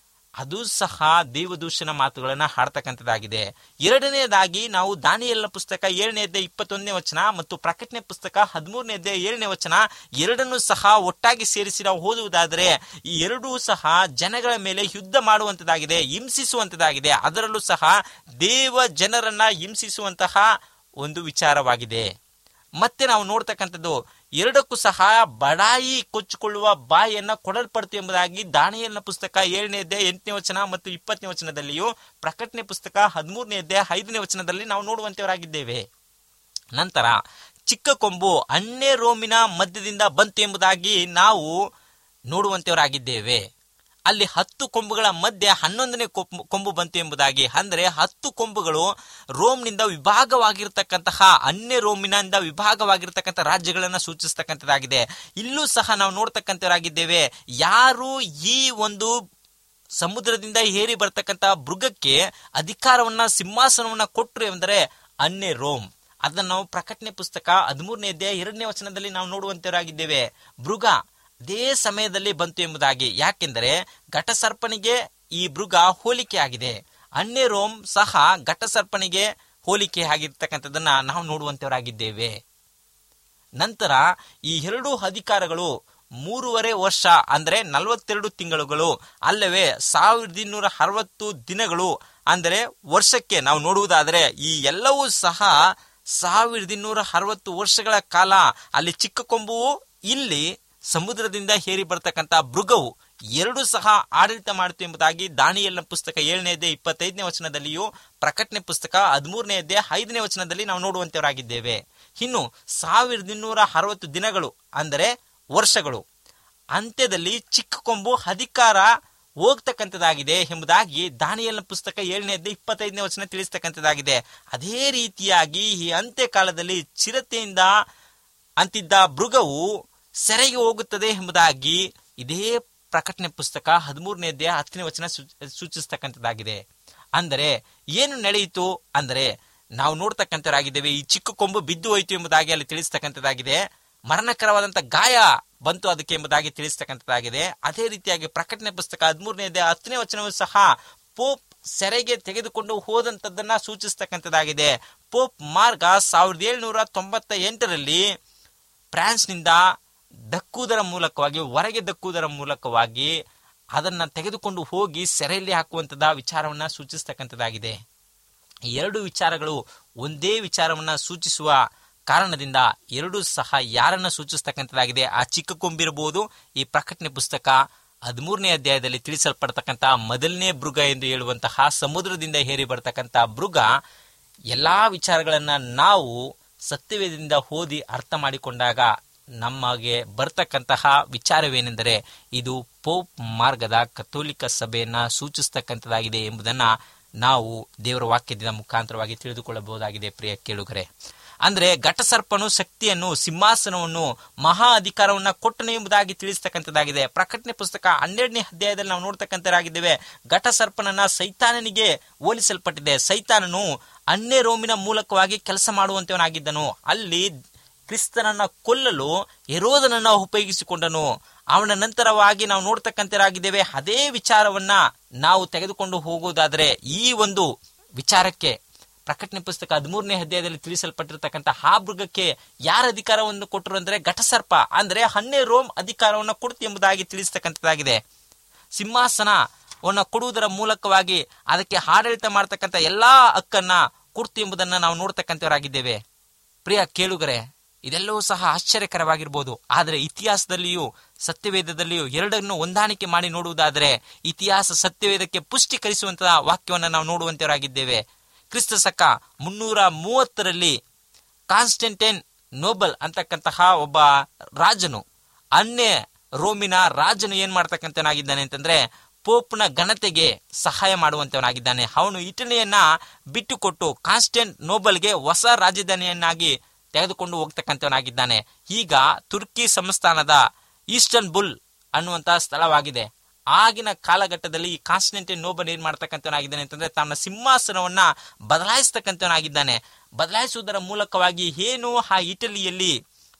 ಅದು ಸಹ ದೇವದೂಷಣ ಮಾತುಗಳನ್ನ ಹಾಡ್ತಕ್ಕಂಥದ್ದಾಗಿದೆ ಎರಡನೇದಾಗಿ ನಾವು ದಾನಿಯಲ್ನ ಪುಸ್ತಕ ಏಳನೇ ಅಧ್ಯಾಯ ಇಪ್ಪತ್ತೊಂದನೇ ವಚನ ಮತ್ತು ಪ್ರಕಟಣೆ ಪುಸ್ತಕ ಹದಿಮೂರನೇ ಅಧ್ಯಾಯ ಏಳನೇ ವಚನ ಎರಡನ್ನೂ ಸಹ ಒಟ್ಟಾಗಿ ಸೇರಿಸಿ ನಾವು ಓದುವುದಾದರೆ ಈ ಎರಡೂ ಸಹ ಜನಗಳ ಮೇಲೆ ಯುದ್ಧ ಮಾಡುವಂತದ್ದಾಗಿದೆ ಹಿಂಸಿಸುವಂತದ್ದಾಗಿದೆ ಅದರಲ್ಲೂ ಸಹ ದೇವ ಜನರನ್ನ ಹಿಂಸಿಸುವಂತಹ ಒಂದು ವಿಚಾರವಾಗಿದೆ ಮತ್ತೆ ನಾವು ನೋಡ್ತಕ್ಕಂಥದ್ದು ಎರಡಕ್ಕೂ ಸಹ ಬಡಾಯಿ ಕೊಚ್ಚಿಕೊಳ್ಳುವ ಬಾಯಿಯನ್ನ ಕೊಡಲ್ಪಡ್ತು ಎಂಬುದಾಗಿ ದಾನಿಯಲ್ನ ಪುಸ್ತಕ ಏಳನೇ ಅಧ್ಯಾಯ ಎಂಟನೇ ವಚನ ಮತ್ತು ಇಪ್ಪತ್ತನೇ ವಚನದಲ್ಲಿಯೂ ಪ್ರಕಟಣೆ ಪುಸ್ತಕ ಹದಿಮೂರನೇ ಅಧ್ಯಾಯ ಐದನೇ ವಚನದಲ್ಲಿ ನಾವು ನೋಡುವಂತವರಾಗಿದ್ದೇವೆ ನಂತರ ಚಿಕ್ಕ ಕೊಂಬು ಅಣ್ಣೆ ರೋಮಿನ ಮಧ್ಯದಿಂದ ಬಂತು ಎಂಬುದಾಗಿ ನಾವು ನೋಡುವಂತವರಾಗಿದ್ದೇವೆ ಅಲ್ಲಿ ಹತ್ತು ಕೊಂಬುಗಳ ಮಧ್ಯೆ ಹನ್ನೊಂದನೇ ಕೊಂಬು- ಕೊಂಬು ಬಂತು ಎಂಬುದಾಗಿ ಅಂದರೆ ಹತ್ತು ಕೊಂಬುಗಳು ರೋಮ್ನಿಂದ ವಿಭಾಗವಾಗಿರ್ತಕ್ಕಂತಹ ಅನ್ಯ ರೋಮಿನಿಂದ ವಿಭಾಗವಾಗಿರ್ತಕ್ಕಂಥ ರಾಜ್ಯಗಳನ್ನು ಸೂಚಿಸ್ತಕ್ಕಂಥದ್ದಾಗಿದೆ ಇಲ್ಲೂ ಸಹ ನಾವು ನೋಡ್ತಕ್ಕಂಥವರಾಗಿದ್ದೇವೆ ಯಾರು ಈ ಒಂದು ಸಮುದ್ರದಿಂದ ಏರಿ ಬರ್ತಕ್ಕಂಥ ಮೃಗಕ್ಕೆ ಅಧಿಕಾರವನ್ನ ಸಿಂಹಾಸನವನ್ನ ಕೊಟ್ಟರು ಎಂದರೆ ಅನ್ಯ ರೋಮ್ ಅದನ್ನು ನಾವು ಪ್ರಕಟಣೆ ಪುಸ್ತಕ ಹದಿಮೂರನೇ ಅಧ್ಯಾಯ ಎರಡನೇ ವಚನದಲ್ಲಿ ನಾವು ನೋಡುವಂತವರಾಗಿದ್ದೇವೆ ಮೃಗ ಅದೇ ಸಮಯದಲ್ಲಿ ಬಂತು ಎಂಬುದಾಗಿ ಯಾಕೆಂದರೆ ಘಟಸರ್ಪನಿಗೆ ಈ ಮೃಗ ಹೋಲಿಕೆ ಆಗಿದೆ ಅನ್ಯ ರೋಮ್ ಸಹ ಘಟಸರ್ಪನಿಗೆ ಹೋಲಿಕೆ ಆಗಿರ್ತಕ್ಕಂಥದ್ದನ್ನ ನಾವು ನೋಡುವಂತವರಾಗಿದ್ದೇವೆ ನಂತರ ಈ ಎರಡೂ ಅಧಿಕಾರಗಳು ಮೂರುವರೆ ವರ್ಷ ಅಂದ್ರೆ ನಲವತ್ತೆರಡು ತಿಂಗಳುಗಳು ಅಲ್ಲವೇ ಸಾವಿರದ ಇನ್ನೂರ ಅರವತ್ತು ದಿನಗಳು ಅಂದರೆ ವರ್ಷಕ್ಕೆ ನಾವು ನೋಡುವುದಾದರೆ ಈ ಎಲ್ಲವೂ ಸಹ ಸಾವಿರದ ಇನ್ನೂರ ಅರವತ್ತು ವರ್ಷಗಳ ಕಾಲ ಅಲ್ಲಿ ಚಿಕ್ಕ ಕೊಂಬುವು ಇಲ್ಲಿ ಸಮುದ್ರದಿಂದ ಹೇರಿ ಬರ್ತಕ್ಕಂಥ ಮೃಗವು ಎರಡು ಸಹ ಆಡಳಿತ ಮಾಡಿತು ಎಂಬುದಾಗಿ ದಾನಿಯಲ್ನ ಪುಸ್ತಕ ಏಳನೇ ಅಧ್ಯಾಯ ಇಪ್ಪತ್ತೈದನೇ ವಚನದಲ್ಲಿಯೂ ಪ್ರಕಟಣೆ ಪುಸ್ತಕ ಹದಿಮೂರನೇ ಅಧ್ಯಾಯ ಐದನೇ ವಚನದಲ್ಲಿ ನಾವು ನೋಡುವಂತವರಾಗಿದ್ದೇವೆ ಇನ್ನು ಸಾವಿರದ ಇನ್ನೂರ ಅರವತ್ತು ದಿನಗಳು ಅಂದರೆ ವರ್ಷಗಳು ಅಂತ್ಯದಲ್ಲಿ ಚಿಕ್ಕ ಕೊಂಬು ಅಧಿಕಾರ ಹೋಗ್ತಕ್ಕಂಥದ್ದಾಗಿದೆ ಎಂಬುದಾಗಿ ದಾನಿಯಲ್ನ ಪುಸ್ತಕ ಏಳನೇ ಅಧ್ಯಾಯ ಇಪ್ಪತ್ತೈದನೇ ವಚನ ತಿಳಿಸ್ತಕ್ಕಂಥದ್ದಾಗಿದೆ ಅದೇ ರೀತಿಯಾಗಿ ಈ ಅಂತ್ಯ ಕಾಲದಲ್ಲಿ ಚಿರತೆಯಿಂದ ಅಂತಿದ್ದ ಮೃಗವು ಸೆರೆಗೆ ಹೋಗುತ್ತದೆ ಎಂಬುದಾಗಿ ಇದೇ ಪ್ರಕಟಣೆ ಪುಸ್ತಕ ಹದಿಮೂರನೇ ಅಧ್ಯಾಯ ಹತ್ತನೇ ವಚನ ಸೂಚ- ಸೂಚಿಸ್ತಕ್ಕಂಥದ್ದಾಗಿದೆ ಅಂದರೆ ಏನು ನಡೆಯಿತು ಅಂದರೆ ನಾವು ನೋಡ್ತಕ್ಕಂಥವರಾಗಿದ್ದೇವೆ ಈ ಚಿಕ್ಕ ಕೊಂಬು ಬಿದ್ದು ಹೋಯಿತು ಎಂಬುದಾಗಿ ಅಲ್ಲಿ ತಿಳಿಸ್ತಕ್ಕಂಥದ್ದಾಗಿದೆ ಮರಣಕರವಾದಂಥ ಗಾಯ ಬಂತು ಅದಕ್ಕೆ ಎಂಬುದಾಗಿ ತಿಳಿಸ್ತಕ್ಕಂಥದ್ದಾಗಿದೆ ಅದೇ ರೀತಿಯಾಗಿ ಪ್ರಕಟಣೆ ಪುಸ್ತಕ ಹದಿಮೂರನೇ ಅಧ್ಯಾಯ ಹತ್ತನೇ ವಚನವೂ ಸಹ ಪೋಪ್ ಸೆರೆಗೆ ತೆಗೆದುಕೊಂಡು ಹೋದಂಥದ್ದನ್ನ ಸೂಚಿಸ್ತಕ್ಕಂಥದ್ದಾಗಿದೆ ಪೋಪ್ ಮಾರ್ಗ ಸಾವಿರದ ಏಳುನೂರ ತೊಂಬತ್ತ ಎಂಟರಲ್ಲಿ ಫ್ರಾನ್ಸ್ನಿಂದ ದಕ್ಕುವುದರ ಮೂಲಕವಾಗಿ ಹೊರಗೆ ದಕ್ಕುವುದರ ಮೂಲಕವಾಗಿ ಅದನ್ನ ತೆಗೆದುಕೊಂಡು ಹೋಗಿ ಸೆರೆಯಲ್ಲಿ ಹಾಕುವಂತದ ವಿಚಾರವನ್ನ ಸೂಚಿಸ್ತಕ್ಕಂಥದ್ದಾಗಿದೆ ಈ ಎರಡು ವಿಚಾರಗಳು ಒಂದೇ ವಿಚಾರವನ್ನ ಸೂಚಿಸುವ ಕಾರಣದಿಂದ ಎರಡೂ ಸಹ ಯಾರನ್ನ ಸೂಚಿಸ್ತಕ್ಕಂಥದ್ದಾಗಿದೆ ಆ ಚಿಕ್ಕ ಕೊಂಬಿರಬಹುದು ಈ ಪ್ರಕಟಣೆ ಪುಸ್ತಕ ಹದಿಮೂರನೇ ಅಧ್ಯಾಯದಲ್ಲಿ ತಿಳಿಸಲ್ಪಡ್ತಕ್ಕಂತಹ ಮೊದಲನೇ ಮೃಗ ಎಂದು ಹೇಳುವಂತಹ ಸಮುದ್ರದಿಂದ ಹೇರಿ ಬರ್ತಕ್ಕಂಥ ಮೃಗ ಎಲ್ಲಾ ವಿಚಾರಗಳನ್ನ ನಾವು ಸತ್ಯವೇದದಿಂದ ಓದಿ ಅರ್ಥ ಮಾಡಿಕೊಂಡಾಗ ನಮಗೆ ಬರ್ತಕ್ಕಂತಹ ವಿಚಾರವೇನೆಂದರೆ ಇದು ಪೋಪ್ ಮಾರ್ಗದ ಕಥೋಲಿಕ ಸಭೆಯನ್ನ ಸೂಚಿಸ್ತಕ್ಕಂಥದ್ದಾಗಿದೆ ಎಂಬುದನ್ನ ನಾವು ದೇವರ ವಾಕ್ಯದಿಂದ ಮುಖಾಂತರವಾಗಿ ತಿಳಿದುಕೊಳ್ಳಬಹುದಾಗಿದೆ ಪ್ರಿಯ ಕೇಳುಗರೆ ಅಂದ್ರೆ ಘಟಸರ್ಪನು ಶಕ್ತಿಯನ್ನು ಸಿಂಹಾಸನವನ್ನು ಮಹಾ ಅಧಿಕಾರವನ್ನ ಕೊಟ್ಟನು ಎಂಬುದಾಗಿ ತಿಳಿಸ್ತಕ್ಕಂಥದ್ದಾಗಿದೆ ಪ್ರಕಟಣೆ ಪುಸ್ತಕ ಹನ್ನೆರಡನೇ ಅಧ್ಯಾಯದಲ್ಲಿ ನಾವು ನೋಡ್ತಕ್ಕಂಥರಾಗಿದ್ದೇವೆ ಘಟಸರ್ಪನನ್ನ ಸೈತಾನನಿಗೆ ಹೋಲಿಸಲ್ಪಟ್ಟಿದೆ ಸೈತಾನನು ಅನ್ಯ ರೋಮಿನ ಮೂಲಕವಾಗಿ ಕೆಲಸ ಮಾಡುವಂತವನಾಗಿದ್ದನು ಅಲ್ಲಿ ಕ್ರಿಸ್ತನನ್ನ ಕೊಲ್ಲಲು ಹೆರೋದನನ್ನ ಉಪಯೋಗಿಸಿಕೊಂಡನು ಅವನ ನಂತರವಾಗಿ ನಾವು ನೋಡ್ತಕ್ಕಂತರಾಗಿದ್ದೇವೆ ಅದೇ ವಿಚಾರವನ್ನ ನಾವು ತೆಗೆದುಕೊಂಡು ಹೋಗುವುದಾದರೆ ಈ ಒಂದು ವಿಚಾರಕ್ಕೆ ಪ್ರಕಟಣೆ ಪುಸ್ತಕ ಹದಿಮೂರನೇ ಅಧ್ಯಾಯದಲ್ಲಿ ತಿಳಿಸಲ್ಪಟ್ಟಿರ್ತಕ್ಕಂಥ ಆ ಮೃಗಕ್ಕೆ ಯಾರ ಅಧಿಕಾರವನ್ನು ಕೊಟ್ಟರು ಅಂದ್ರೆ ಘಟಸರ್ಪ ಅಂದ್ರೆ ಹನ್ನೆ ರೋಮ್ ಅಧಿಕಾರವನ್ನು ಕೊಡ್ತಿ ಎಂಬುದಾಗಿ ತಿಳಿಸ್ತಕ್ಕಂಥದ್ದಾಗಿದೆ ಸಿಂಹಾಸನವನ್ನು ಕೊಡುವುದರ ಮೂಲಕವಾಗಿ ಅದಕ್ಕೆ ಆಡಳಿತ ಮಾಡತಕ್ಕಂಥ ಎಲ್ಲಾ ಹಕ್ಕನ್ನ ಕೊಡ್ತಿ ಎಂಬುದನ್ನ ನಾವು ನೋಡ್ತಕ್ಕಂಥವರಾಗಿದ್ದೇವೆ ಪ್ರಿಯ ಕೇಳುಗರೆ ಇದೆಲ್ಲವೂ ಸಹ ಆಶ್ಚರ್ಯಕರವಾಗಿರ್ಬೋದು ಆದರೆ ಇತಿಹಾಸದಲ್ಲಿಯೂ ಸತ್ಯವೇದದಲ್ಲಿಯೂ ಎರಡನ್ನು ಹೊಂದಾಣಿಕೆ ಮಾಡಿ ನೋಡುವುದಾದರೆ ಇತಿಹಾಸ ಸತ್ಯವೇದಕ್ಕೆ ಪುಷ್ಟೀಕರಿಸುವಂತಹ ವಾಕ್ಯವನ್ನು ನಾವು ನೋಡುವಂತವರಾಗಿದ್ದೇವೆ ಕ್ರಿಸ್ತ ಶಕ ಮುನ್ನೂರ ಮೂವತ್ತರಲ್ಲಿ ಕಾನ್ಸ್ಟೆಂಟೈನ್ ನೋಬಲ್ ಅಂತಕ್ಕಂತಹ ಒಬ್ಬ ರಾಜನು ಅನ್ಯ ರೋಮಿನ ರಾಜನು ಏನ್ ಮಾಡ್ತಕ್ಕಂಥವನಾಗಿದ್ದಾನೆ ಅಂತಂದ್ರೆ ಪೋಪ್ನ ಘನತೆಗೆ ಸಹಾಯ ಮಾಡುವಂತವನಾಗಿದ್ದಾನೆ ಅವನು ಇಟಲಿಯನ್ನ ಬಿಟ್ಟುಕೊಟ್ಟು ಕಾನ್ಸ್ಟೆಂಟ್ ನೋಬಲ್ಗೆ ಹೊಸ ರಾಜಧಾನಿಯನ್ನಾಗಿ ತೆಗೆದುಕೊಂಡು ಹೋಗ್ತಕ್ಕಂಥವನಾಗಿದ್ದಾನೆ ಈಗ ತುರ್ಕಿ ಸಂಸ್ಥಾನದ ಈಸ್ಟರ್ನ್ ಬುಲ್ ಅನ್ನುವಂತಹ ಸ್ಥಳವಾಗಿದೆ ಆಗಿನ ಕಾಲಘಟ್ಟದಲ್ಲಿ ಈ ಕಾನ್ಸ್ಟೆಂಟೈನ್ ನೋಬಲ್ ಏನ್ ಮಾಡ್ತಕ್ಕಂಥವನಾಗಿದ್ದಾನೆ ಅಂತಂದ್ರೆ ತನ್ನ ಸಿಂಹಾಸನವನ್ನ ಬದಲಾಯಿಸ್ತಕ್ಕಂಥವನಾಗಿದ್ದಾನೆ ಬದಲಾಯಿಸುವುದರ ಮೂಲಕವಾಗಿ ಏನು ಆ ಇಟಲಿಯಲ್ಲಿ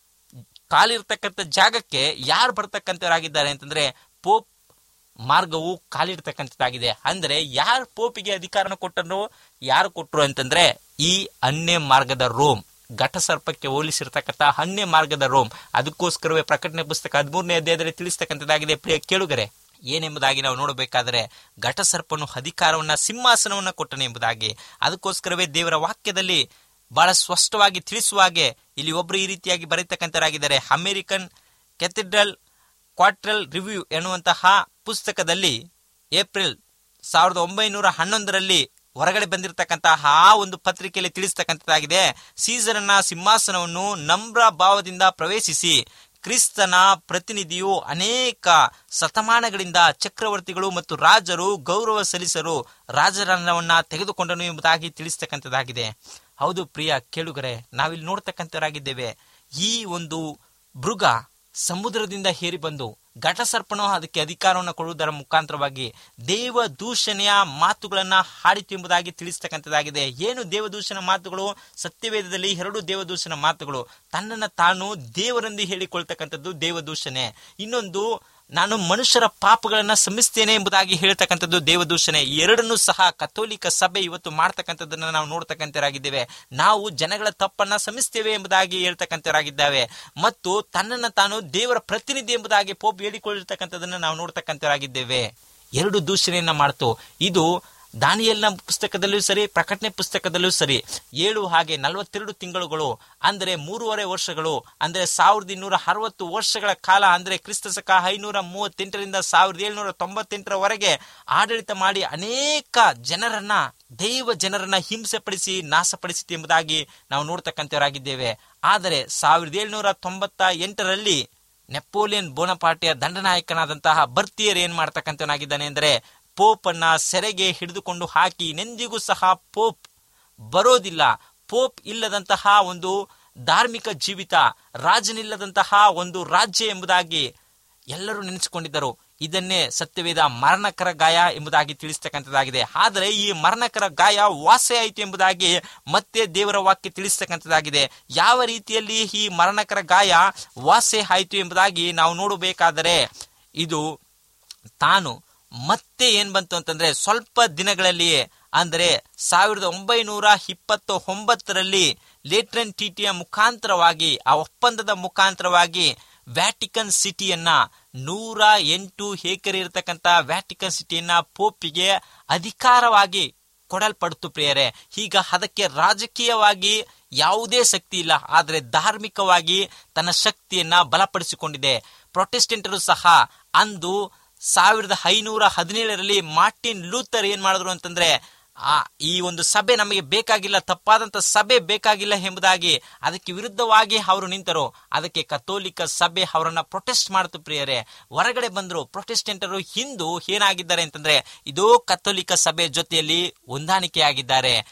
ಕಾಲಿರ್ತಕ್ಕಂಥ ಜಾಗಕ್ಕೆ ಯಾರು ಬರ್ತಕ್ಕಂಥವರಾಗಿದ್ದಾರೆ ಅಂತಂದ್ರೆ ಪೋಪ್ ಮಾರ್ಗವು ಕಾಲಿಡ್ತಕ್ಕಂಥದ್ದಾಗಿದೆ ಅಂದ್ರೆ ಯಾರು ಪೋಪಿಗೆ ಅಧಿಕಾರನ ಕೊಟ್ಟರು ಯಾರು ಕೊಟ್ಟರು ಅಂತಂದ್ರೆ ಈ ಅನ್ಯ ಮಾರ್ಗದ ರೋಮ್ ಘಟಸರ್ಪಕ್ಕೆ ಹೋಲಿಸಿರ್ತಕ್ಕಂಥ ಅನ್ಯ ಮಾರ್ಗದ ರೋಮ್ ಅದಕ್ಕೋಸ್ಕರವೇ ಪ್ರಕಟಣೆ ಪುಸ್ತಕ ಹದಿಮೂರನೇ ಅಧ್ಯಾಯದಲ್ಲಿ ತಿಳಿಸ್ತಕ್ಕಂಥದ್ದಾಗಿದೆ ಪ್ರಿಯ ಕೇಳುಗರೆ ಏನೆಂಬುದಾಗಿ ನಾವು ನೋಡಬೇಕಾದರೆ ಘಟಸರ್ಪನು ಅಧಿಕಾರವನ್ನ ಸಿಂಹಾಸನವನ್ನ ಕೊಟ್ಟನು ಎಂಬುದಾಗಿ ಅದಕ್ಕೋಸ್ಕರವೇ ದೇವರ ವಾಕ್ಯದಲ್ಲಿ ಬಹಳ ಸ್ಪಷ್ಟವಾಗಿ ತಿಳಿಸುವ ಹಾಗೆ ಇಲ್ಲಿ ಒಬ್ರು ಈ ರೀತಿಯಾಗಿ ಬರೀತಕ್ಕಂಥರಾಗಿದ್ದಾರೆ ಅಮೆರಿಕನ್ ಕೆಥಿಡ್ರಲ್ ಕ್ವಾಟ್ರಲ್ ರಿವ್ಯೂ ಎನ್ನುವಂತಹ ಪುಸ್ತಕದಲ್ಲಿ ಏಪ್ರಿಲ್ ಸಾವಿರದ ಒಂಬೈನೂರ ಹನ್ನೊಂದರಲ್ಲಿ ಹೊರಗಡೆ ಬಂದಿರತಕ್ಕಂತಹ ಆ ಒಂದು ಪತ್ರಿಕೆಯಲ್ಲಿ ತಿಳಿಸ್ತಕ್ಕಂಥದ್ದಾಗಿದೆ ಸೀಸರನ ಸಿಂಹಾಸನವನ್ನು ನಮ್ರ ಭಾವದಿಂದ ಪ್ರವೇಶಿಸಿ ಕ್ರಿಸ್ತನ ಪ್ರತಿನಿಧಿಯು ಅನೇಕ ಶತಮಾನಗಳಿಂದ ಚಕ್ರವರ್ತಿಗಳು ಮತ್ತು ರಾಜರು ಗೌರವ ಸಲ್ಲಿಸಲು ರಾಜರನ್ನವನ್ನ ತೆಗೆದುಕೊಂಡನು ಎಂಬುದಾಗಿ ತಿಳಿಸ್ತಕ್ಕಂಥದ್ದಾಗಿದೆ ಹೌದು ಪ್ರಿಯ ಕೇಳುಗರೆ ನಾವಿಲ್ಲಿ ನೋಡ್ತಕ್ಕಂಥವರಾಗಿದ್ದೇವೆ ಈ ಒಂದು ಮೃಗ ಸಮುದ್ರದಿಂದ ಹೇರಿ ಬಂದು ಘಟಸರ್ಪಣು ಅದಕ್ಕೆ ಅಧಿಕಾರವನ್ನು ಕೊಡುವುದರ ಮುಖಾಂತರವಾಗಿ ದೇವ ದೂಷಣೆಯ ಮಾತುಗಳನ್ನ ಹಾಡಿತು ಎಂಬುದಾಗಿ ತಿಳಿಸ್ತಕ್ಕಂಥದ್ದಾಗಿದೆ ಏನು ದೇವದೂಷಣ ಮಾತುಗಳು ಸತ್ಯವೇದದಲ್ಲಿ ಎರಡು ದೇವದೂಷಣ ಮಾತುಗಳು ತನ್ನನ್ನು ತಾನು ದೇವರೆಂದು ಹೇಳಿಕೊಳ್ತಕ್ಕಂಥದ್ದು ದೇವದೂಷಣೆ ಇನ್ನೊಂದು ನಾನು ಮನುಷ್ಯರ ಪಾಪಗಳನ್ನ ಸಮಿಸ್ತೇನೆ ಎಂಬುದಾಗಿ ಹೇಳ್ತಕ್ಕಂಥದ್ದು ದೇವದೂಷಣೆ ಈ ಎರಡನ್ನೂ ಸಹ ಕಥೋಲಿಕ ಸಭೆ ಇವತ್ತು ಮಾಡ್ತಕ್ಕಂಥದ್ದನ್ನ ನಾವು ನೋಡ್ತಕ್ಕಂಥರಾಗಿದ್ದೇವೆ ನಾವು ಜನಗಳ ತಪ್ಪನ್ನ ಸಮಿಸ್ತೇವೆ ಎಂಬುದಾಗಿ ಹೇಳ್ತಕ್ಕಂಥರಾಗಿದ್ದಾವೆ ಮತ್ತು ತನ್ನನ್ನು ತಾನು ದೇವರ ಪ್ರತಿನಿಧಿ ಎಂಬುದಾಗಿ ಪೋಪ್ ಹೇಳಿಕೊಳ್ಳಿರ್ತಕ್ಕಂಥದ್ದನ್ನ ನಾವು ನೋಡ್ತಕ್ಕಂಥರಾಗಿದ್ದೇವೆ ಎರಡು ದೂಷಣೆಯನ್ನ ಮಾಡ್ತು ಇದು ದಾನಿಯಲ್ನ ಪುಸ್ತಕದಲ್ಲೂ ಸರಿ ಪ್ರಕಟಣೆ ಪುಸ್ತಕದಲ್ಲೂ ಸರಿ ಏಳು ಹಾಗೆ ನಲವತ್ತೆರಡು ತಿಂಗಳುಗಳು ಅಂದರೆ ಮೂರುವರೆ ವರ್ಷಗಳು ಅಂದರೆ ಸಾವಿರದ ಇನ್ನೂರ ಅರವತ್ತು ವರ್ಷಗಳ ಕಾಲ ಅಂದರೆ ಕ್ರಿಸ್ತ ಶಕ ಐನೂರ ಮೂವತ್ತೆಂಟರಿಂದ ಸಾವಿರದ ಏಳ್ನೂರ ತೊಂಬತ್ತೆಂಟರವರೆಗೆ ಆಡಳಿತ ಮಾಡಿ ಅನೇಕ ಜನರನ್ನ ದೈವ ಜನರನ್ನ ಹಿಂಸೆಪಡಿಸಿ ನಾಶಪಡಿಸಿತು ಎಂಬುದಾಗಿ ನಾವು ನೋಡ್ತಕ್ಕಂಥವರಾಗಿದ್ದೇವೆ ಆದರೆ ಸಾವಿರದ ಏಳ್ನೂರ ತೊಂಬತ್ತ ಎಂಟರಲ್ಲಿ ನೆಪೋಲಿಯನ್ ಬೋನಪಾಟಿಯ ದಂಡನಾಯಕನಾದಂತಹ ಬರ್ತಿಯರ್ ಏನ್ ಮಾಡ್ತಕ್ಕಂಥವನಾಗಿದ್ದಾನೆ ಅಂದರೆ ಪೋಪ್ ಅನ್ನ ಸೆರೆಗೆ ಹಿಡಿದುಕೊಂಡು ಹಾಕಿ ನೆಂದಿಗೂ ಸಹ ಪೋಪ್ ಬರೋದಿಲ್ಲ ಪೋಪ್ ಇಲ್ಲದಂತಹ ಒಂದು ಧಾರ್ಮಿಕ ಜೀವಿತ ರಾಜನಿಲ್ಲದಂತಹ ಒಂದು ರಾಜ್ಯ ಎಂಬುದಾಗಿ ಎಲ್ಲರೂ ನೆನೆಸಿಕೊಂಡಿದ್ದರು ಇದನ್ನೇ ಸತ್ಯವೇದ ಮರಣಕರ ಗಾಯ ಎಂಬುದಾಗಿ ತಿಳಿಸ್ತಕ್ಕಂಥದ್ದಾಗಿದೆ ಆದರೆ ಈ ಮರಣಕರ ಗಾಯ ವಾಸೆ ಆಯಿತು ಎಂಬುದಾಗಿ ಮತ್ತೆ ದೇವರ ವಾಕ್ಯ ತಿಳಿಸ್ತಕ್ಕಂಥದ್ದಾಗಿದೆ ಯಾವ ರೀತಿಯಲ್ಲಿ ಈ ಮರಣಕರ ಗಾಯ ವಾಸೆ ಆಯಿತು ಎಂಬುದಾಗಿ ನಾವು ನೋಡಬೇಕಾದರೆ ಇದು ತಾನು ಮತ್ತೆ ಏನ್ ಬಂತು ಅಂತಂದ್ರೆ ಸ್ವಲ್ಪ ದಿನಗಳಲ್ಲಿಯೇ ಅಂದರೆ ಸಾವಿರದ ಒಂಬೈನೂರ ಇಪ್ಪತ್ತ ಒಂಬತ್ತರಲ್ಲಿ ಲೇಟ್ರನ್ ಟಿಟಿಯ ಮುಖಾಂತರವಾಗಿ ಆ ಒಪ್ಪಂದದ ಮುಖಾಂತರವಾಗಿ ವ್ಯಾಟಿಕನ್ ಸಿಟಿಯನ್ನ ನೂರ ಎಂಟು ಏಕರೆ ಇರತಕ್ಕಂತ ವ್ಯಾಟಿಕನ್ ಸಿಟಿಯನ್ನ ಪೋಪಿಗೆ ಅಧಿಕಾರವಾಗಿ ಕೊಡಲ್ಪಡ್ತು ಪ್ರಿಯರೇ ಈಗ ಅದಕ್ಕೆ ರಾಜಕೀಯವಾಗಿ ಯಾವುದೇ ಶಕ್ತಿ ಇಲ್ಲ ಆದರೆ ಧಾರ್ಮಿಕವಾಗಿ ತನ್ನ ಶಕ್ತಿಯನ್ನ ಬಲಪಡಿಸಿಕೊಂಡಿದೆ ಪ್ರೊಟೆಸ್ಟೆಂಟರು ಸಹ ಅಂದು ಸಾವಿರದ ಐನೂರ ಹದಿನೇಳರಲ್ಲಿ ಮಾರ್ಟಿನ್ ಲೂಥರ್ ಏನ್ ಮಾಡಿದ್ರು ಅಂತಂದ್ರೆ ಆ ಈ ಒಂದು ಸಭೆ ನಮಗೆ ಬೇಕಾಗಿಲ್ಲ ತಪ್ಪಾದಂತ ಸಭೆ ಬೇಕಾಗಿಲ್ಲ ಎಂಬುದಾಗಿ ಅದಕ್ಕೆ ವಿರುದ್ಧವಾಗಿ ಅವರು ನಿಂತರು ಅದಕ್ಕೆ ಕಥೋಲಿಕ ಸಭೆ ಅವರನ್ನ ಪ್ರೊಟೆಸ್ಟ್ ಮಾಡ್ತು ಪ್ರಿಯರೇ ಹೊರಗಡೆ ಬಂದ್ರು ಪ್ರೊಟೆಸ್ಟೆಂಟರು ಹಿಂದೂ ಏನಾಗಿದ್ದಾರೆ ಅಂತಂದ್ರೆ ಇದೋ ಕಥೋಲಿಕ ಸಭೆ ಜೊತೆಯಲ್ಲಿ ಹೊಂದಾಣಿಕೆ ಆಗಿದ್ದಾರೆ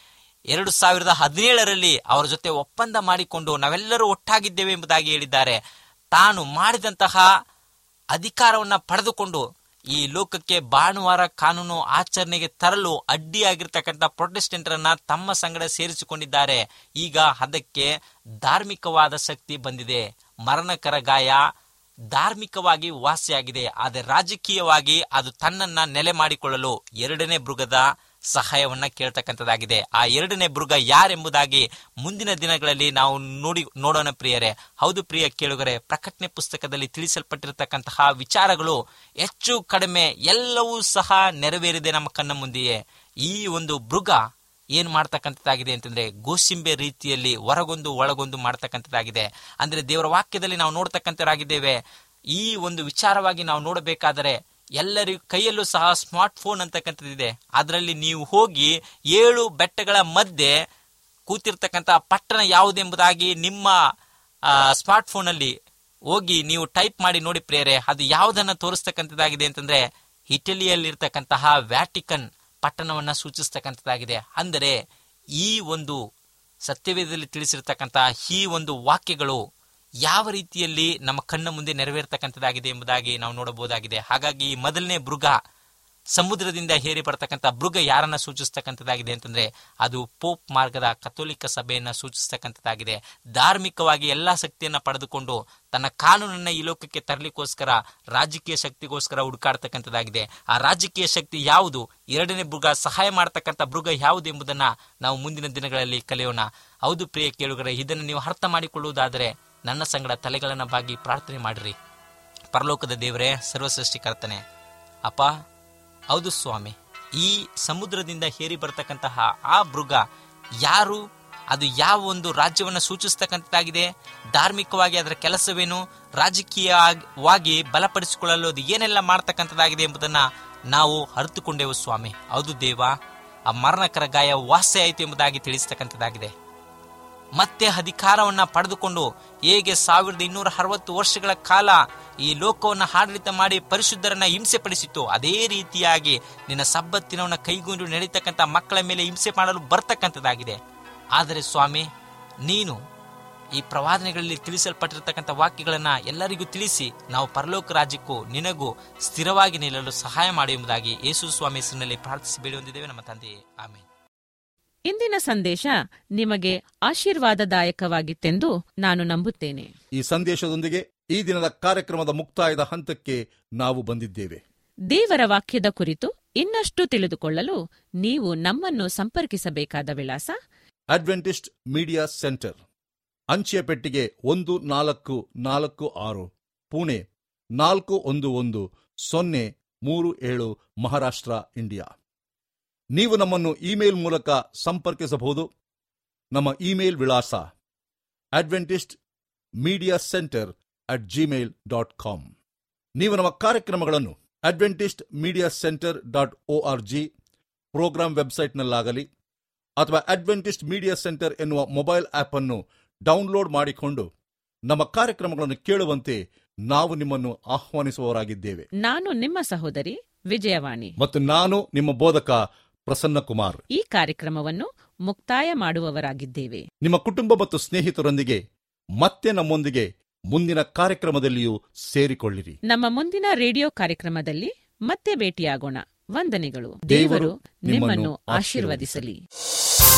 ಎರಡು ಸಾವಿರದ ಹದಿನೇಳರಲ್ಲಿ ಅವರ ಜೊತೆ ಒಪ್ಪಂದ ಮಾಡಿಕೊಂಡು ನಾವೆಲ್ಲರೂ ಒಟ್ಟಾಗಿದ್ದೇವೆ ಎಂಬುದಾಗಿ ಹೇಳಿದ್ದಾರೆ ತಾನು ಮಾಡಿದಂತಹ ಅಧಿಕಾರವನ್ನ ಪಡೆದುಕೊಂಡು ಈ ಲೋಕಕ್ಕೆ ಭಾನುವಾರ ಕಾನೂನು ಆಚರಣೆಗೆ ತರಲು ಅಡ್ಡಿಯಾಗಿರ್ತಕ್ಕಂಥ ಪ್ರೊಟೆಸ್ಟೆಂಟರನ್ನ ತಮ್ಮ ಸಂಗಡ ಸೇರಿಸಿಕೊಂಡಿದ್ದಾರೆ ಈಗ ಅದಕ್ಕೆ ಧಾರ್ಮಿಕವಾದ ಶಕ್ತಿ ಬಂದಿದೆ ಮರಣಕರ ಗಾಯ ಧಾರ್ಮಿಕವಾಗಿ ವಾಸಿಯಾಗಿದೆ ಆದರೆ ರಾಜಕೀಯವಾಗಿ ಅದು ತನ್ನನ್ನ ನೆಲೆ ಮಾಡಿಕೊಳ್ಳಲು ಎರಡನೇ ಮೃಗದ ಸಹಾಯವನ್ನ ಕೇಳ್ತಕ್ಕಂಥದ್ದಾಗಿದೆ ಆ ಎರಡನೇ ಮೃಗ ಯಾರೆಂಬುದಾಗಿ ಮುಂದಿನ ದಿನಗಳಲ್ಲಿ ನಾವು ನೋಡಿ ನೋಡೋಣ ಪ್ರಿಯರೇ ಹೌದು ಪ್ರಿಯ ಕೇಳುಗರೆ ಪ್ರಕಟಣೆ ಪುಸ್ತಕದಲ್ಲಿ ತಿಳಿಸಲ್ಪಟ್ಟಿರತಕ್ಕಂತಹ ವಿಚಾರಗಳು ಹೆಚ್ಚು ಕಡಿಮೆ ಎಲ್ಲವೂ ಸಹ ನೆರವೇರಿದೆ ನಮ್ಮ ಕಣ್ಣ ಮುಂದೆಯೇ ಈ ಒಂದು ಮೃಗ ಏನ್ ಮಾಡ್ತಕ್ಕಂಥದ್ದಾಗಿದೆ ಅಂತಂದ್ರೆ ಗೋಸಿಂಬೆ ರೀತಿಯಲ್ಲಿ ಹೊರಗೊಂದು ಒಳಗೊಂದು ಮಾಡ್ತಕ್ಕಂಥದ್ದಾಗಿದೆ ಅಂದ್ರೆ ದೇವರ ವಾಕ್ಯದಲ್ಲಿ ನಾವು ನೋಡ್ತಕ್ಕಂಥರಾಗಿದ್ದೇವೆ ಈ ಒಂದು ವಿಚಾರವಾಗಿ ನಾವು ನೋಡಬೇಕಾದರೆ ಎಲ್ಲರಿಗೂ ಕೈಯಲ್ಲೂ ಸಹ ಸ್ಮಾರ್ಟ್ ಫೋನ್ ಅಂತಕ್ಕಂಥದ್ದಿದೆ ಅದರಲ್ಲಿ ನೀವು ಹೋಗಿ ಏಳು ಬೆಟ್ಟಗಳ ಮಧ್ಯೆ ಕೂತಿರ್ತಕ್ಕಂಥ ಪಟ್ಟಣ ಯಾವುದೆಂಬುದಾಗಿ ನಿಮ್ಮ ಸ್ಮಾರ್ಟ್ ಫೋನ್ ಅಲ್ಲಿ ಹೋಗಿ ನೀವು ಟೈಪ್ ಮಾಡಿ ನೋಡಿ ಪ್ರೇರೆ ಅದು ಯಾವುದನ್ನ ತೋರಿಸ್ತಕ್ಕಂಥದ್ದಾಗಿದೆ ಅಂತಂದ್ರೆ ಇಟಲಿಯಲ್ಲಿರ್ತಕ್ಕಂತಹ ವ್ಯಾಟಿಕನ್ ಪಟ್ಟಣವನ್ನ ಸೂಚಿಸ್ತಕ್ಕಂಥದ್ದಾಗಿದೆ ಅಂದರೆ ಈ ಒಂದು ಸತ್ಯವೇದದಲ್ಲಿ ತಿಳಿಸಿರ್ತಕ್ಕಂತಹ ಈ ಒಂದು ವಾಕ್ಯಗಳು ಯಾವ ರೀತಿಯಲ್ಲಿ ನಮ್ಮ ಕಣ್ಣ ಮುಂದೆ ನೆರವೇರ್ತಕ್ಕಂಥದ್ದಾಗಿದೆ ಎಂಬುದಾಗಿ ನಾವು ನೋಡಬಹುದಾಗಿದೆ ಹಾಗಾಗಿ ಈ ಮೊದಲನೇ ಮೃಗ ಸಮುದ್ರದಿಂದ ಹೇರಿ ಬರ್ತಕ್ಕಂಥ ಮೃಗ ಯಾರನ್ನ ಸೂಚಿಸ್ತಕ್ಕಂಥದ್ದಾಗಿದೆ ಅಂತಂದ್ರೆ ಅದು ಪೋಪ್ ಮಾರ್ಗದ ಕಥೋಲಿಕ ಸಭೆಯನ್ನ ಸೂಚಿಸ್ತಕ್ಕಂಥದ್ದಾಗಿದೆ ಧಾರ್ಮಿಕವಾಗಿ ಎಲ್ಲಾ ಶಕ್ತಿಯನ್ನ ಪಡೆದುಕೊಂಡು ತನ್ನ ಕಾನೂನನ್ನ ಈ ಲೋಕಕ್ಕೆ ತರಲಿಕ್ಕೋಸ್ಕರ ರಾಜಕೀಯ ಶಕ್ತಿಗೋಸ್ಕರ ಹುಡುಕಾಡ್ತಕ್ಕಂಥದ್ದಾಗಿದೆ ಆ ರಾಜಕೀಯ ಶಕ್ತಿ ಯಾವುದು ಎರಡನೇ ಮೃಗ ಸಹಾಯ ಮಾಡತಕ್ಕಂಥ ಮೃಗ ಯಾವುದು ಎಂಬುದನ್ನ ನಾವು ಮುಂದಿನ ದಿನಗಳಲ್ಲಿ ಕಲಿಯೋಣ ಹೌದು ಪ್ರಿಯ ಕೇಳುಗರೆ ಇದನ್ನು ನೀವು ಅರ್ಥ ಮಾಡಿಕೊಳ್ಳುವುದಾದರೆ ನನ್ನ ಸಂಗಡ ತಲೆಗಳನ್ನ ಬಾಗಿ ಪ್ರಾರ್ಥನೆ ಮಾಡಿರಿ ಪರಲೋಕದ ದೇವರೇ ಸರ್ವಸೃಷ್ಟಿಕರ್ತನೆ ಅಪ್ಪ ಹೌದು ಸ್ವಾಮಿ ಈ ಸಮುದ್ರದಿಂದ ಹೇರಿ ಬರ್ತಕ್ಕಂತಹ ಆ ಮೃಗ ಯಾರು ಅದು ಯಾವ ಒಂದು ರಾಜ್ಯವನ್ನ ಸೂಚಿಸ್ತಕ್ಕಂಥದ್ದಾಗಿದೆ ಧಾರ್ಮಿಕವಾಗಿ ಅದರ ಕೆಲಸವೇನು ರಾಜಕೀಯವಾಗಿ ಬಲಪಡಿಸಿಕೊಳ್ಳಲು ಅದು ಏನೆಲ್ಲ ಮಾಡ್ತಕ್ಕಂಥದ್ದಾಗಿದೆ ಎಂಬುದನ್ನ ನಾವು ಅರಿತುಕೊಂಡೆವು ಸ್ವಾಮಿ ಹೌದು ದೇವ ಆ ಮರಣಕರ ಗಾಯ ವಾಸ್ಯ ಆಯಿತು ಎಂಬುದಾಗಿ ತಿಳಿಸ್ತಕ್ಕಂಥದ್ದಾಗಿದೆ ಮತ್ತೆ ಅಧಿಕಾರವನ್ನ ಪಡೆದುಕೊಂಡು ಹೇಗೆ ಸಾವಿರದ ಇನ್ನೂರ ಅರವತ್ತು ವರ್ಷಗಳ ಕಾಲ ಈ ಲೋಕವನ್ನ ಆಡಳಿತ ಮಾಡಿ ಪರಿಶುದ್ಧರನ್ನ ಹಿಂಸೆ ಪಡಿಸಿತ್ತು ಅದೇ ರೀತಿಯಾಗಿ ನಿನ್ನ ಸಬ್ಬತ್ತಿನವನ್ನ ಕೈಗೊಂಡು ನಡೀತಕ್ಕಂಥ ಮಕ್ಕಳ ಮೇಲೆ ಹಿಂಸೆ ಮಾಡಲು ಬರ್ತಕ್ಕಂಥದ್ದಾಗಿದೆ ಆದರೆ ಸ್ವಾಮಿ ನೀನು ಈ ಪ್ರವಾದನೆಗಳಲ್ಲಿ ತಿಳಿಸಲ್ಪಟ್ಟಿರತಕ್ಕಂಥ ವಾಕ್ಯಗಳನ್ನ ಎಲ್ಲರಿಗೂ ತಿಳಿಸಿ ನಾವು ಪರಲೋಕ ರಾಜ್ಯಕ್ಕೂ ನಿನಗೂ ಸ್ಥಿರವಾಗಿ ನಿಲ್ಲಲು ಸಹಾಯ ಮಾಡಿ ಎಂಬುದಾಗಿ ಯೇಸು ಸ್ವಾಮಿ ಹೆಸರಿನಲ್ಲಿ ಪ್ರಾರ್ಥಿಸಿ ಬೇಡಿ ಹೊಂದಿದ್ದೇವೆ ನಮ್ಮ ತಂದೆಯೇ ಆಮೇಲೆ ಇಂದಿನ ಸಂದೇಶ ನಿಮಗೆ ಆಶೀರ್ವಾದದಾಯಕವಾಗಿತ್ತೆಂದು ನಾನು ನಂಬುತ್ತೇನೆ ಈ ಸಂದೇಶದೊಂದಿಗೆ ಈ ದಿನದ ಕಾರ್ಯಕ್ರಮದ ಮುಕ್ತಾಯದ ಹಂತಕ್ಕೆ ನಾವು ಬಂದಿದ್ದೇವೆ ದೇವರ ವಾಕ್ಯದ ಕುರಿತು ಇನ್ನಷ್ಟು ತಿಳಿದುಕೊಳ್ಳಲು ನೀವು ನಮ್ಮನ್ನು ಸಂಪರ್ಕಿಸಬೇಕಾದ ವಿಳಾಸ ಅಡ್ವೆಂಟಿಸ್ಟ್ ಮೀಡಿಯಾ ಸೆಂಟರ್ ಅಂಚೆ ಪೆಟ್ಟಿಗೆ ಒಂದು ನಾಲ್ಕು ನಾಲ್ಕು ಆರು ಪುಣೆ ನಾಲ್ಕು ಒಂದು ಒಂದು ಸೊನ್ನೆ ಮೂರು ಏಳು ಮಹಾರಾಷ್ಟ್ರ ಇಂಡಿಯಾ ನೀವು ನಮ್ಮನ್ನು ಇಮೇಲ್ ಮೂಲಕ ಸಂಪರ್ಕಿಸಬಹುದು ನಮ್ಮ ಇಮೇಲ್ ವಿಳಾಸ Adventist media Centre at Gmail dot com ನೀವು ನಮ್ಮ ಕಾರ್ಯಕ್ರಮಗಳನ್ನು Adventist media Centre dot O R G programme ವೆಬ್ಸೈಟ್ನಲ್ಲಾಗಲಿ ಅಥವಾ ಅಡ್ವೆಂಟಿಸ್ಟ್ ಮೀಡಿಯಾ ಸೆಂಟರ್ ಎನ್ನುವ ಮೊಬೈಲ್ ಆಪ್ ಅನ್ನು ಡೌನ್ಲೋಡ್ ಮಾಡಿಕೊಂಡು ನಮ್ಮ ಕಾರ್ಯಕ್ರಮಗಳನ್ನು ಕೇಳುವಂತೆ ನಾವು ನಿಮ್ಮನ್ನು ಆಹ್ವಾನಿಸುವವರಾಗಿದ್ದೇವೆ ನಾನು ನಿಮ್ಮ ಸಹೋದರಿ ವಿಜಯವಾಣಿ ಮತ್ತು ನಾನು ನಿಮ್ಮ ಬೋಧಕ ಪ್ರಸನ್ನ ಕುಮಾರ್ ಈ ಕಾರ್ಯಕ್ರಮವನ್ನು ಮುಕ್ತಾಯ ಮಾಡುವವರಾಗಿದ್ದೇವೆ ನಿಮ್ಮ ಕುಟುಂಬ ಮತ್ತು ಸ್ನೇಹಿತರೊಂದಿಗೆ ಮತ್ತೆ ನಮ್ಮೊಂದಿಗೆ ಮುಂದಿನ ಕಾರ್ಯಕ್ರಮದಲ್ಲಿಯೂ ಸೇರಿಕೊಳ್ಳಿರಿ ನಮ್ಮ ಮುಂದಿನ ರೇಡಿಯೋ ಕಾರ್ಯಕ್ರಮದಲ್ಲಿ ಮತ್ತೆ ಭೇಟಿಯಾಗೋಣ ವಂದನೆಗಳು ದೇವರು ದೇವರು ನಿಮ್ಮನ್ನು ನಿಮ್ಮನ್ನು ಆಶೀರ್ವದಿಸಲಿ